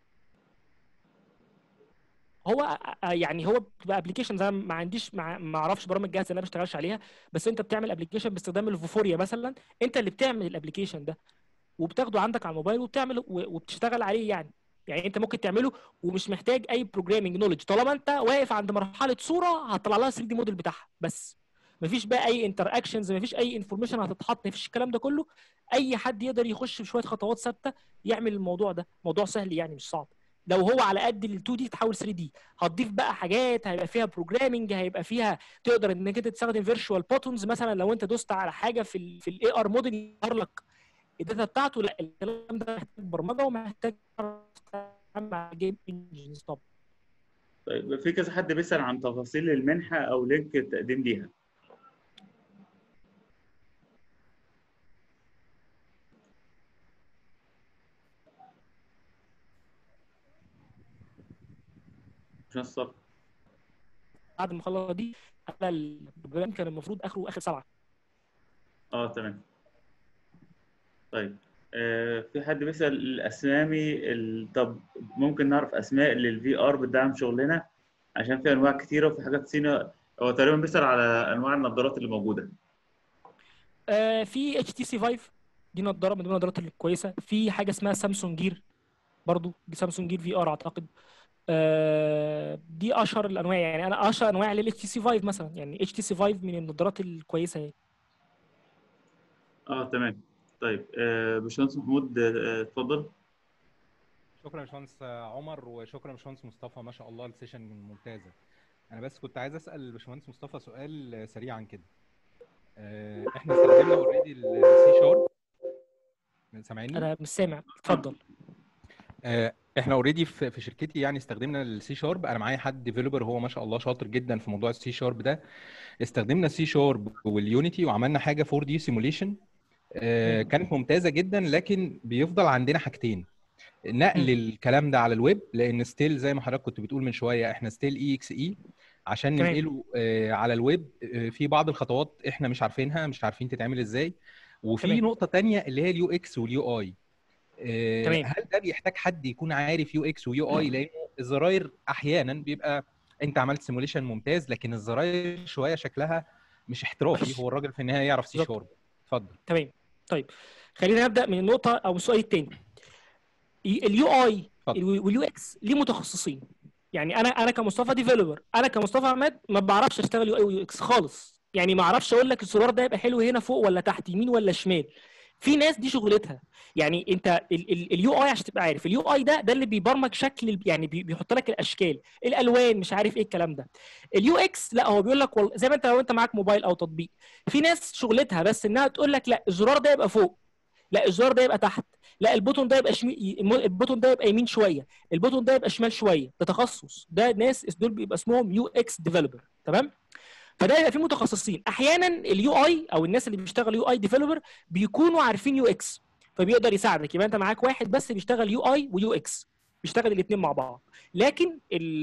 هو يعني هو بتبقى ابلكيشن زي ما عنديش ما اعرفش برامج جاهزه انا ما بشتغلش عليها بس انت بتعمل ابلكيشن باستخدام الفوفوريا مثلا انت اللي بتعمل الابلكيشن ده وبتاخده عندك على الموبايل وبتعمل وبتشتغل عليه يعني يعني انت ممكن تعمله ومش محتاج اي بروجرامنج نولج طالما انت واقف عند مرحله صوره هتطلع لها 3 دي موديل بتاعها بس مفيش بقى اي انتر اكشنز مفيش اي انفورميشن هتتحط مفيش الكلام ده كله اي حد يقدر يخش بشويه خطوات ثابته يعمل الموضوع ده موضوع سهل يعني مش صعب لو هو على قد ال 2 دي تحول 3 دي هتضيف بقى حاجات هيبقى فيها بروجرامنج هيبقى فيها تقدر انك انت تستخدم فيرتشوال بوتونز مثلا لو انت دوست على حاجه في ال في الاي ار موديل يظهر لك الداتا بتاعته لا الكلام ده محتاج برمجه ومحتاج مع جيم انجنز طبعا طيب في كذا حد بيسأل عن تفاصيل المنحة أو لينك التقديم ليها مش نصب بعد المخلصه دي على البروجرام كان المفروض اخره اخر سبعه اه تمام طيب آه في حد بيسأل الأسامي ال... طب ممكن نعرف أسماء للفي ار بتدعم شغلنا عشان في أنواع كتيرة وفي حاجات صينية هو تقريبا بيسأل على أنواع النظارات اللي موجودة آه في اتش تي سي 5 دي نظاره من ضمن النظارات الكويسه في حاجه اسمها سامسونج جير برضو دي سامسونج جير في ار اعتقد آه دي اشهر الانواع يعني انا اشهر انواع للاتش تي سي 5 مثلا يعني اتش تي سي 5 من النظارات الكويسه يعني اه تمام طيب آه باشمهندس محمود آه، اتفضل شكرا يا باشمهندس عمر وشكرا يا باشمهندس مصطفى ما شاء الله السيشن ممتازه انا بس كنت عايز اسال الباشمهندس مصطفى سؤال سريعا كده آه، احنا استخدمنا اوريدي السي شارب سامعيني انا مش سامع اتفضل آه، احنا اوريدي في في شركتي يعني استخدمنا السي شارب انا معايا حد ديفلوبر هو ما شاء الله شاطر جدا في موضوع السي شارب ده استخدمنا السي شارب واليونيتي وعملنا حاجه 4 دي سيموليشن كانت ممتازه جدا لكن بيفضل عندنا حاجتين نقل مم. الكلام ده على الويب لان ستيل زي ما حضرتك كنت بتقول من شويه احنا ستيل اي اكس اي عشان تمام. ننقله آه، على الويب آه، في بعض الخطوات احنا مش عارفينها مش عارفين تتعمل ازاي وفي تمام. نقطه تانية اللي هي اليو اكس واليو اي تمام. هل ده بيحتاج حد يكون عارف يو اكس ويو اي لان الزراير احيانا بيبقى انت عملت سيموليشن ممتاز لكن الزراير شويه شكلها مش احترافي وحش. هو الراجل في النهايه يعرف سي بالظبط. شارب اتفضل تمام طيب خلينا نبدا من النقطه او السؤال الثاني اليو اي اتفضل. واليو اكس ليه متخصصين يعني انا انا كمصطفى ديفلوبر انا كمصطفى عماد ما بعرفش اشتغل يو اي ويو اكس خالص يعني ما اعرفش اقول لك الزرار ده يبقى حلو هنا فوق ولا تحت يمين ولا شمال في ناس دي شغلتها يعني انت اليو اي عشان تبقى عارف اليو اي ده ده اللي بيبرمج شكل ال- يعني بي- بيحط لك الاشكال الالوان مش عارف ايه الكلام ده اليو اكس لا هو بيقول لك والله زي ما انت لو انت معاك موبايل او تطبيق في ناس شغلتها بس انها تقول لك لا الزرار ده يبقى فوق لا الزرار ده يبقى تحت لا البوتون ده يبقى شمي... البوتون ده يبقى يمين شويه البوتون ده يبقى شمال شويه ده تخصص ده ناس دول بيبقى اسمهم يو اكس ديفلوبر تمام فده يبقى فيه متخصصين احيانا اليو اي او الناس اللي بيشتغل يو اي ديفلوبر بيكونوا عارفين يو اكس فبيقدر يساعدك يبقى انت معاك واحد بس بيشتغل يو اي ويو اكس بيشتغل الاثنين مع بعض لكن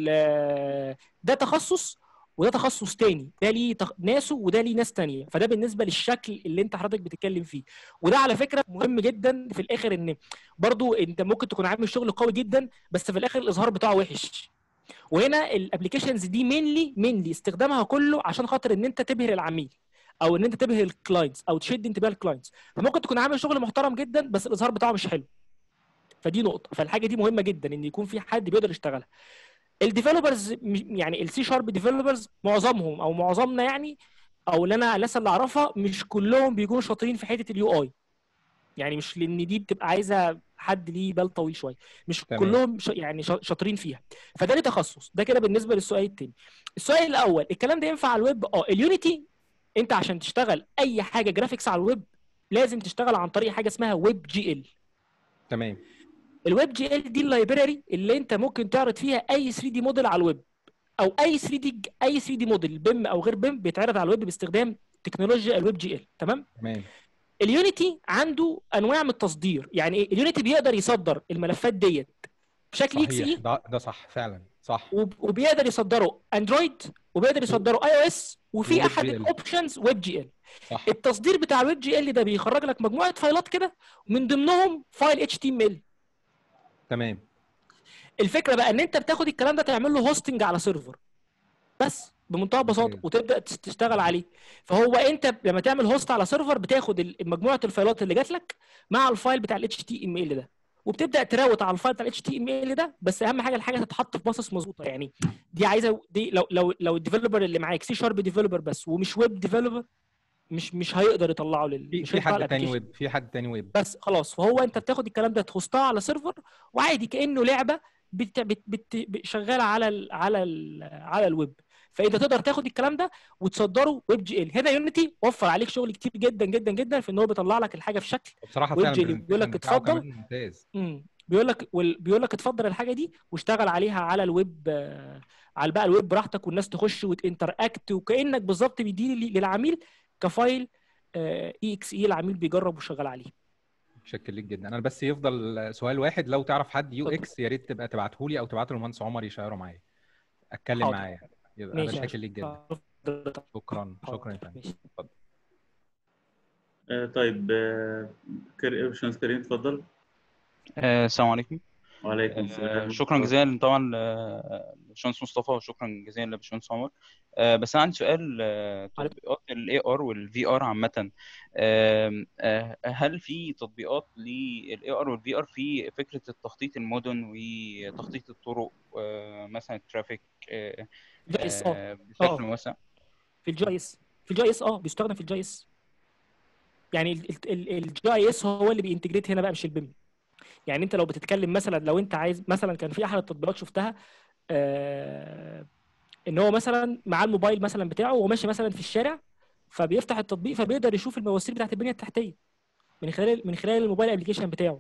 ال- ده تخصص وده تخصص تاني ده ليه تخ... ناسه وده ليه ناس تانية فده بالنسبه للشكل اللي انت حضرتك بتتكلم فيه وده على فكره مهم جدا في الاخر ان برضو انت ممكن تكون عامل شغل قوي جدا بس في الاخر الاظهار بتاعه وحش وهنا الابلكيشنز دي مينلي مينلي استخدامها كله عشان خاطر ان انت تبهر العميل او ان انت تبهر الكلاينتس او تشد انتباه الكلاينتس فممكن تكون عامل شغل محترم جدا بس الاظهار بتاعه مش حلو فدي نقطه فالحاجه دي مهمه جدا ان يكون في حد بيقدر يشتغلها الديفلوبرز يعني السي شارب ديفلوبرز معظمهم او معظمنا يعني او اللي انا الناس اللي اعرفها مش كلهم بيكونوا شاطرين في حته اليو اي يعني مش لان دي بتبقى عايزه حد ليه بال طويل شويه مش تمام. كلهم ش... يعني شا- شاطرين فيها فده ليه تخصص ده كده بالنسبه للسؤال التاني السؤال الاول الكلام ده ينفع على الويب اه اليونيتي انت عشان تشتغل اي حاجه جرافيكس على الويب لازم تشتغل عن طريق حاجه اسمها ويب جي ال تمام الويب جي ال دي اللايبراري اللي انت ممكن تعرض فيها اي 3 دي موديل على الويب او اي 3 دي اي 3 دي موديل بيم او غير بيم بيتعرض على الويب باستخدام تكنولوجيا الويب جي ال تمام تمام اليونيتي عنده انواع من التصدير يعني ايه اليونيتي بيقدر يصدر الملفات ديت بشكل اكس صحيح اي ده ده صح فعلا صح وبيقدر يصدره اندرويد وبيقدر يصدره اي او اس وفي وويب احد جي ال. الاوبشنز ويب جي ال صح التصدير بتاع الويب جي ال ده بيخرج لك مجموعه فايلات كده ومن ضمنهم فايل اتش تي ام ال تمام الفكره بقى ان انت بتاخد الكلام ده تعمل له هوستنج على سيرفر بس بمنتهى البساطه ممتاز. وتبدا تس- تشتغل عليه فهو انت لما تعمل هوست على سيرفر بتاخد ال- مجموعه الفايلات اللي جات لك مع الفايل بتاع الاتش تي ام ال ده وبتبدا تراوت على الفايل بتاع الاتش تي ام ال ده بس اهم حاجه الحاجه تتحط في باصص مظبوطه يعني دي عايزه دي لو لو لو الديفلوبر اللي معاك سي شارب ديفلوبر بس ومش ويب ديفلوبر مش مش هيقدر يطلعه لل في مش في هيطلع حد تاني الapplication. ويب في حد تاني ويب بس خلاص فهو انت بتاخد الكلام ده تهوستها على سيرفر وعادي كانه لعبه بت بت بت بت- شغاله على ال على ال على الويب فانت تقدر تاخد الكلام ده وتصدره ويب جي ال هنا يونيتي وفر عليك شغل كتير جدا جدا جدا في ان هو بيطلع لك الحاجه في شكل بصراحه ويب فعلا جي ال بيقول لك الpresentation بتاعه اتفضل. كمان ممتاز امم بيقول لك وال- بيقول لك اتفضل الحاجه دي واشتغل عليها على الويب آه، على بقى الويب براحتك والناس تخش وتنتراكت وكانك بالظبط بيديه لل- للعميل كفايل اي اكس اي العميل بيجرب وشغال عليه شكل ليك جدا انا بس يفضل سؤال واحد لو تعرف حد يو اتفضل. اكس يا ريت تبقى تبعته لي او تبعته للمهندس عمر يشيره معايا اتكلم حاضر. معاه يبقى انا ماشي يا شاكر ليك جدا اتفضل. شكرا شكرا يا حاضر. فندم ماشي. اتفضل آه، طيب آه، كر- باشمهندس كريم اتفضل آه، السلام عليكم وعليكم آه، السلام شكرا جزيلا طبعا لباشمهندس مصطفى وشكرا جزيلا لباشمهندس عمر آه، بس انا عندي سؤال آه، تطبيقات الاي ار والفي ار عامه آم، آه، هل في تطبيقات للاي ار والفي ار في فكره التخطيط المدن وتخطيط الطرق آه، مثلا الترافيك آه، جي اس اه آه، بشكل آه. واسع في الجي اس في الجي اس اه بيستخدم في الجي اس يعني الجي اس هو اللي بينتجريت هنا بقى مش البيم يعني انت لو بتتكلم مثلا لو انت عايز مثلا كان في احد التطبيقات شفتها آه ان هو مثلا معاه الموبايل مثلا بتاعه وهو ماشي مثلا في الشارع فبيفتح التطبيق فبيقدر يشوف المواسير بتاعت البنيه التحتيه من خلال من خلال الموبايل ابلكيشن بتاعه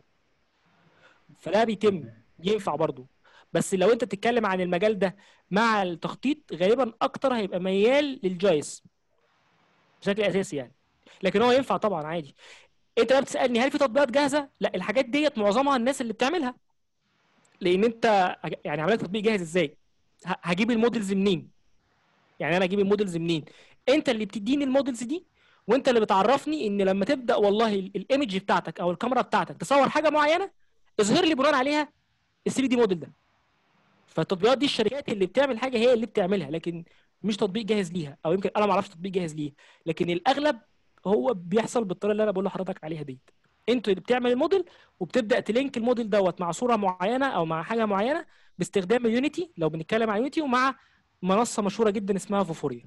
فده بيتم ينفع برضه بس لو انت بتتكلم عن المجال ده مع التخطيط غالبا اكتر هيبقى ميال للجايز بشكل اساسي يعني لكن هو ينفع طبعا عادي انت بقى بتسالني هل في تطبيقات جاهزه لا الحاجات ديت معظمها الناس اللي بتعملها لان انت يعني عملت تطبيق جاهز ازاي ه- هجيب المودلز منين يعني انا اجيب المودلز منين انت اللي بتديني المودلز دي وانت اللي بتعرفني ان لما تبدا والله ال- الايمج بتاعتك او الكاميرا بتاعتك تصور حاجه معينه اظهر لي بناء عليها ال 3 دي موديل ده فالتطبيقات دي الشركات اللي بتعمل حاجه هي اللي بتعملها لكن مش تطبيق جاهز ليها او يمكن انا ما اعرفش تطبيق جاهز ليها لكن الاغلب هو بيحصل بالطريقه اللي انا بقول لحضرتك عليها ديت انتوا اللي بتعمل الموديل وبتبدا تلينك الموديل دوت مع صوره معينه او مع حاجه معينه باستخدام اليونيتي لو بنتكلم عن يونيتي ومع منصه مشهوره جدا اسمها فوفوريا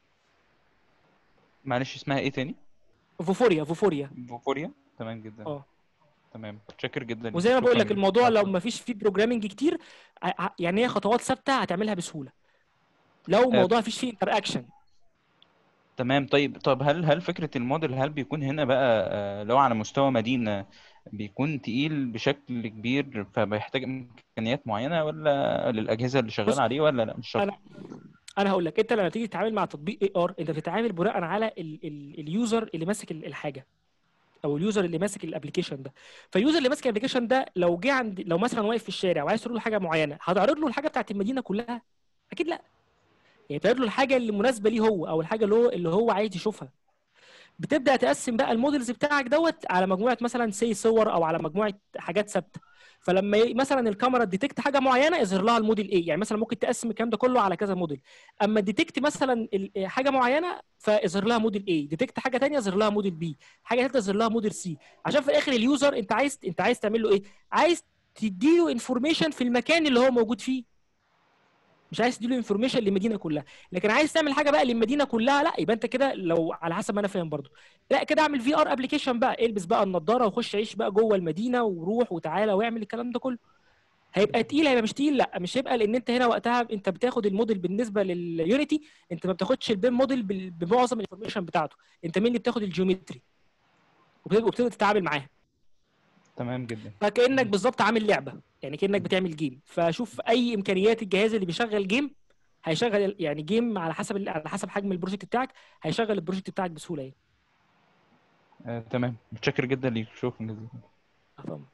معلش اسمها ايه تاني فوفوريا فوفوريا فوفوريا تمام جدا اه تمام متشكر جدا ليك. وزي ما بقول لك شكراً. الموضوع لو ما فيش فيه بروجرامنج كتير ع- ع- يعني هي خطوات ثابته هتعملها بسهوله لو الموضوع مفيش فيه انتر اكشن تمام طيب طب هل هل فكرة الموديل هل بيكون هنا بقى آه، لو على مستوى مدينة بيكون تقيل بشكل كبير فبيحتاج إمكانيات معينة ولا للأجهزة اللي بص، شغال عليه ولا لا مش شرط انا انا هقول لك انت لما تيجي تتعامل مع تطبيق اي ار انت بتتعامل بناء على ال ال اليوزر اللي ماسك ال- الحاجه او اليوزر اللي ماسك الابلكيشن ده فاليوزر اللي ماسك الابلكيشن ده لو جه عند لو مثلا واقف في الشارع وعايز تقول له حاجه معينه هتعرض له الحاجه بتاعت المدينه كلها اكيد لا يعني تعرض له الحاجه اللي مناسبه ليه هو او الحاجه اللي هو اللي هو عايز يشوفها بتبدا تقسم بقى المودلز بتاعك دوت على مجموعه مثلا سي صور او على مجموعه حاجات ثابته فلما ي- مثلا الكاميرا ديتكت حاجه معينه يظهر لها الموديل ايه يعني مثلا ممكن تقسم الكلام ده كله على كذا موديل اما ديتكت مثلا ال- حاجه معينه فيظهر لها موديل ايه ديتكت حاجه ثانيه يظهر لها موديل بي حاجه ثالثه يظهر لها موديل سي عشان في الاخر اليوزر انت عايز انت عايز تعمل له ايه عايز تديله انفورميشن في المكان اللي هو موجود فيه مش عايز تديله انفورميشن للمدينه كلها لكن عايز تعمل حاجه بقى للمدينه كلها لا يبقى انت كده لو على حسب ما انا فاهم برضو لا كده اعمل في ار ابلكيشن بقى البس بقى النضاره وخش عيش بقى جوه المدينه وروح وتعالى واعمل الكلام ده كله هيبقى تقيل هيبقى مش تقيل لا مش هيبقى لان انت هنا وقتها انت بتاخد الموديل بالنسبه لليونيتي انت ما بتاخدش البيم موديل بال- بمعظم الانفورميشن بتاعته انت مين اللي بتاخد الجيومتري وبتبدا وبتبدأ تتعامل معاها تمام جدا فكانك بالظبط عامل لعبه يعني كانك بتعمل جيم فشوف اي امكانيات الجهاز اللي بيشغل جيم هيشغل يعني جيم على حسب ال- على حسب حجم البروجكت بتاعك هيشغل البروجكت بتاعك بسهوله يعني آه، تمام متشكر جدا ليك شكرا جزيلا آه طبعا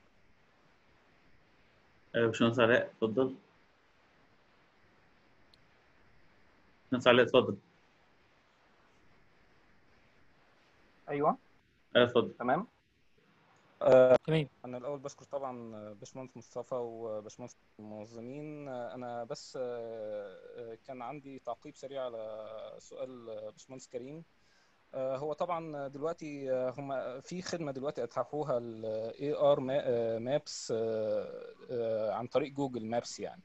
آه، باشمهندس علاء اتفضل باشمهندس علاء اتفضل ايوه اه اتفضل تمام تمام انا الاول بشكر طبعا باشمهندس مصطفى وباشمهندس المنظمين انا بس آه، كان عندي تعقيب سريع على سؤال باشمهندس كريم آه، هو طبعا دلوقتي آه، هم في خدمه دلوقتي اتاحوها الاي ار مابس عن طريق جوجل مابس يعني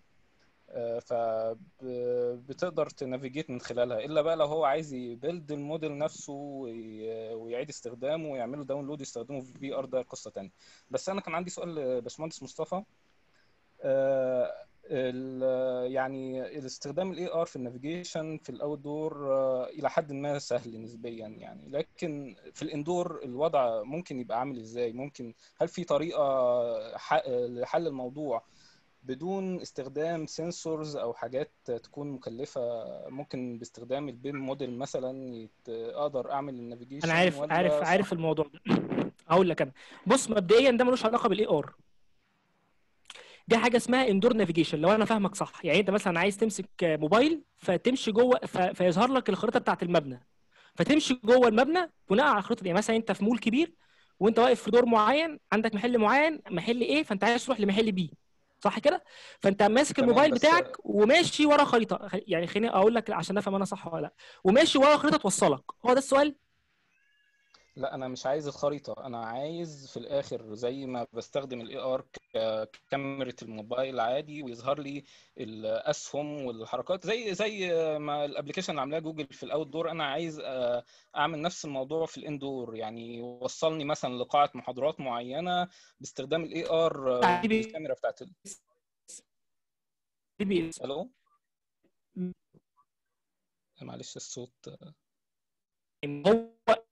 فبتقدر تنافيجيت من خلالها الا بقى لو هو عايز يبيلد الموديل نفسه وي- ويعيد استخدامه ويعمله داونلود يستخدمه في في ار ده قصه تانية بس انا كان عندي سؤال لباشمهندس مصطفى آه، ال- يعني الاستخدام الاي ار في النافيجيشن في الاوت دور الى حد ما سهل نسبيا يعني لكن في الاندور الوضع ممكن يبقى عامل ازاي ممكن هل في طريقه ح- لحل الموضوع بدون استخدام سنسورز او حاجات تكون مكلفه ممكن باستخدام البيم موديل مثلا يت- اقدر اعمل النافيجيشن انا عارف ولا عارف صعب؟ عارف الموضوع ده هقول لك انا بص مبدئيا ده ملوش علاقه بالاي ار دي حاجه اسمها اندور نافيجيشن لو انا فاهمك صح يعني انت مثلا عايز تمسك موبايل فتمشي جوه ف... فيظهر لك الخريطه بتاعت المبنى فتمشي جوه المبنى بناء على الخريطه دي يعني مثلا انت في مول كبير وانت واقف في دور معين عندك محل معين محل ايه فانت عايز تروح لمحل بي صح كده فانت ماسك تمام، الموبايل بس- بتاعك وماشي ورا خريطه خ- يعني خليني اقول لك عشان افهم انا صح ولا لا وماشي ورا خريطه توصلك هو ده السؤال لا انا مش عايز الخريطه انا عايز في الاخر زي ما بستخدم الاي ار كاميرا الموبايل عادي ويظهر لي الاسهم والحركات زي زي ما الابلكيشن اللي عاملاه جوجل في الاوت دور انا عايز آه، اعمل نفس الموضوع في الاندور يعني يوصلني مثلا لقاعه محاضرات معينه باستخدام الاي ار تعالي بي- الكاميرا بتاعت ال- دي بي اس الو معلش الصوت هو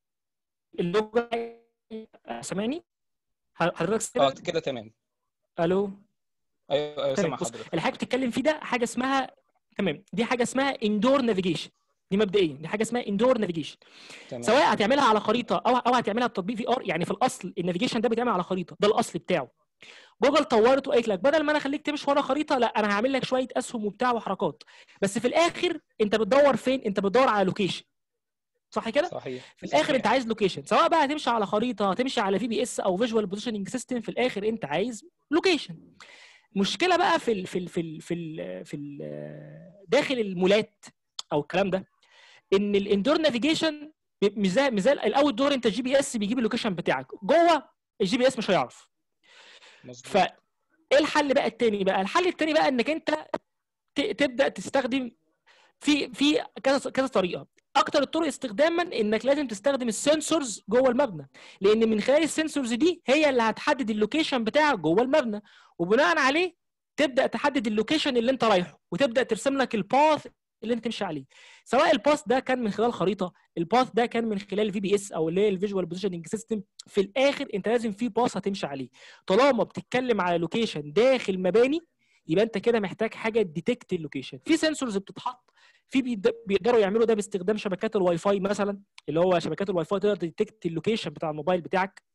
اللغه سامعني حضرتك اه سامعني كده تمام الو ايوه ايوه تمام سامع بص حضرتك الحاجه بتتكلم فيه ده حاجه اسمها تمام دي حاجه اسمها اندور نافيجيشن دي مبدئيا دي حاجه اسمها اندور نافيجيشن تمام سواء هتعملها على خريطه او او هتعملها بتطبيق في ار يعني في الاصل النافيجيشن ده بيتعمل على خريطه ده الاصل بتاعه جوجل طورت وقالت لك بدل ما انا اخليك تمشي ورا خريطه لا انا هعمل لك شويه اسهم وبتاع وحركات بس في الاخر انت بتدور فين انت بتدور على لوكيشن صح كده صحيح في الاخر صحيح. انت عايز لوكيشن سواء بقى هتمشي على خريطه هتمشي على في بي اس او فيجوال بوزيشننج سيستم في الاخر انت عايز لوكيشن مشكله بقى في ال في ال في ال في ال في ال داخل المولات او الكلام ده ان الاندور نافيجيشن مش زي مش زي الاوت دور انت الجي بي اس بيجيب اللوكيشن بتاعك جوه الجي بي اس مش هيعرف مظبوط. فايه الحل بقى التاني بقى الحل التاني بقى انك انت ت- تبدا تستخدم في في كذا كذا طريقه اكتر الطرق استخداما انك لازم تستخدم السنسورز جوه المبنى لان من خلال السنسورز دي هي اللي هتحدد اللوكيشن بتاعك جوه المبنى وبناء عليه تبدا تحدد اللوكيشن اللي انت رايحه وتبدا ترسم لك الباث اللي انت تمشي عليه سواء الباث ده كان من خلال خريطه الباث ده كان من خلال الفي بي اس او اللي هي الفيجوال بوزيشننج سيستم في الاخر انت لازم في باث هتمشي عليه طالما بتتكلم على لوكيشن داخل مباني يبقى انت كده محتاج حاجه ديتكت اللوكيشن في سنسورز بتتحط في بيد- بيقدروا يعملوا ده باستخدام شبكات الواي فاي مثلا اللي هو شبكات الواي فاي تقدر تديتكت اللوكيشن بتاع الموبايل بتاعك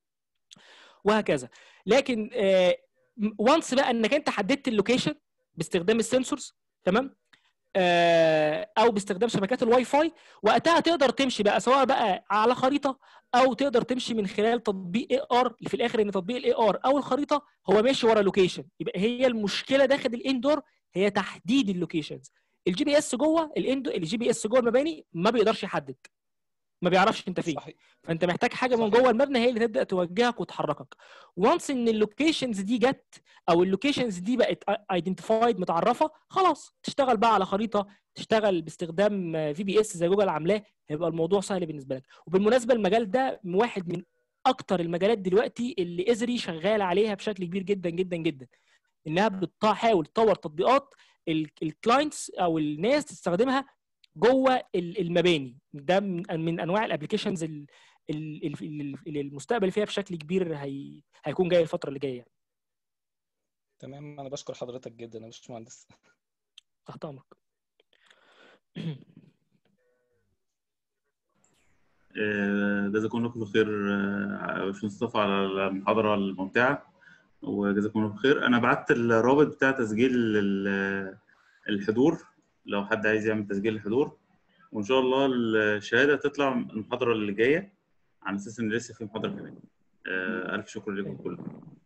وهكذا لكن وانس بقى انك انت حددت اللوكيشن باستخدام السنسورز تمام آه، او باستخدام شبكات الواي فاي وقتها تقدر تمشي بقى سواء بقى على خريطه او تقدر تمشي من خلال تطبيق اي ار في الاخر ان تطبيق الاي ار او الخريطه هو ماشي ورا لوكيشن يبقى هي المشكله داخل الاندور هي تحديد اللوكيشنز الجي بي اس جوه الاندو الجي بي اس جوه المباني ما بيقدرش يحدد ما بيعرفش انت فين صحيح فانت محتاج حاجه من صحيح. جوه المبنى هي اللي تبدا توجهك وتحركك وانس ان اللوكيشنز دي جت او اللوكيشنز دي بقت ايدنتيفايد متعرفه خلاص تشتغل بقى على خريطه تشتغل باستخدام في بي اس زي جوجل عاملاه هيبقى الموضوع سهل بالنسبه لك وبالمناسبه المجال ده واحد من اكتر المجالات دلوقتي اللي ازري شغال عليها بشكل كبير جدا جدا جدا انها بتحاول تطور تطبيقات الكلاينتس او الناس تستخدمها جوه ال- المباني ده من من انواع الابلكيشنز اللي المستقبل فيها بشكل كبير هي هيكون جاي الفتره اللي جايه يعني. تمام انا بشكر حضرتك جدا يا باشمهندس تحت امرك آه، جزاكم الله كل خير آه، يا باشمهندس مصطفى على المحاضرة الممتعة وجزاكم الله خير أنا بعت الرابط بتاع تسجيل ال- الحضور لو حد عايز يعمل تسجيل الحضور وإن شاء الله الشهادة تطلع المحاضرة اللي جاية على أساس إن لسه في محاضرة كمان آه، ألف شكر لكم كلكم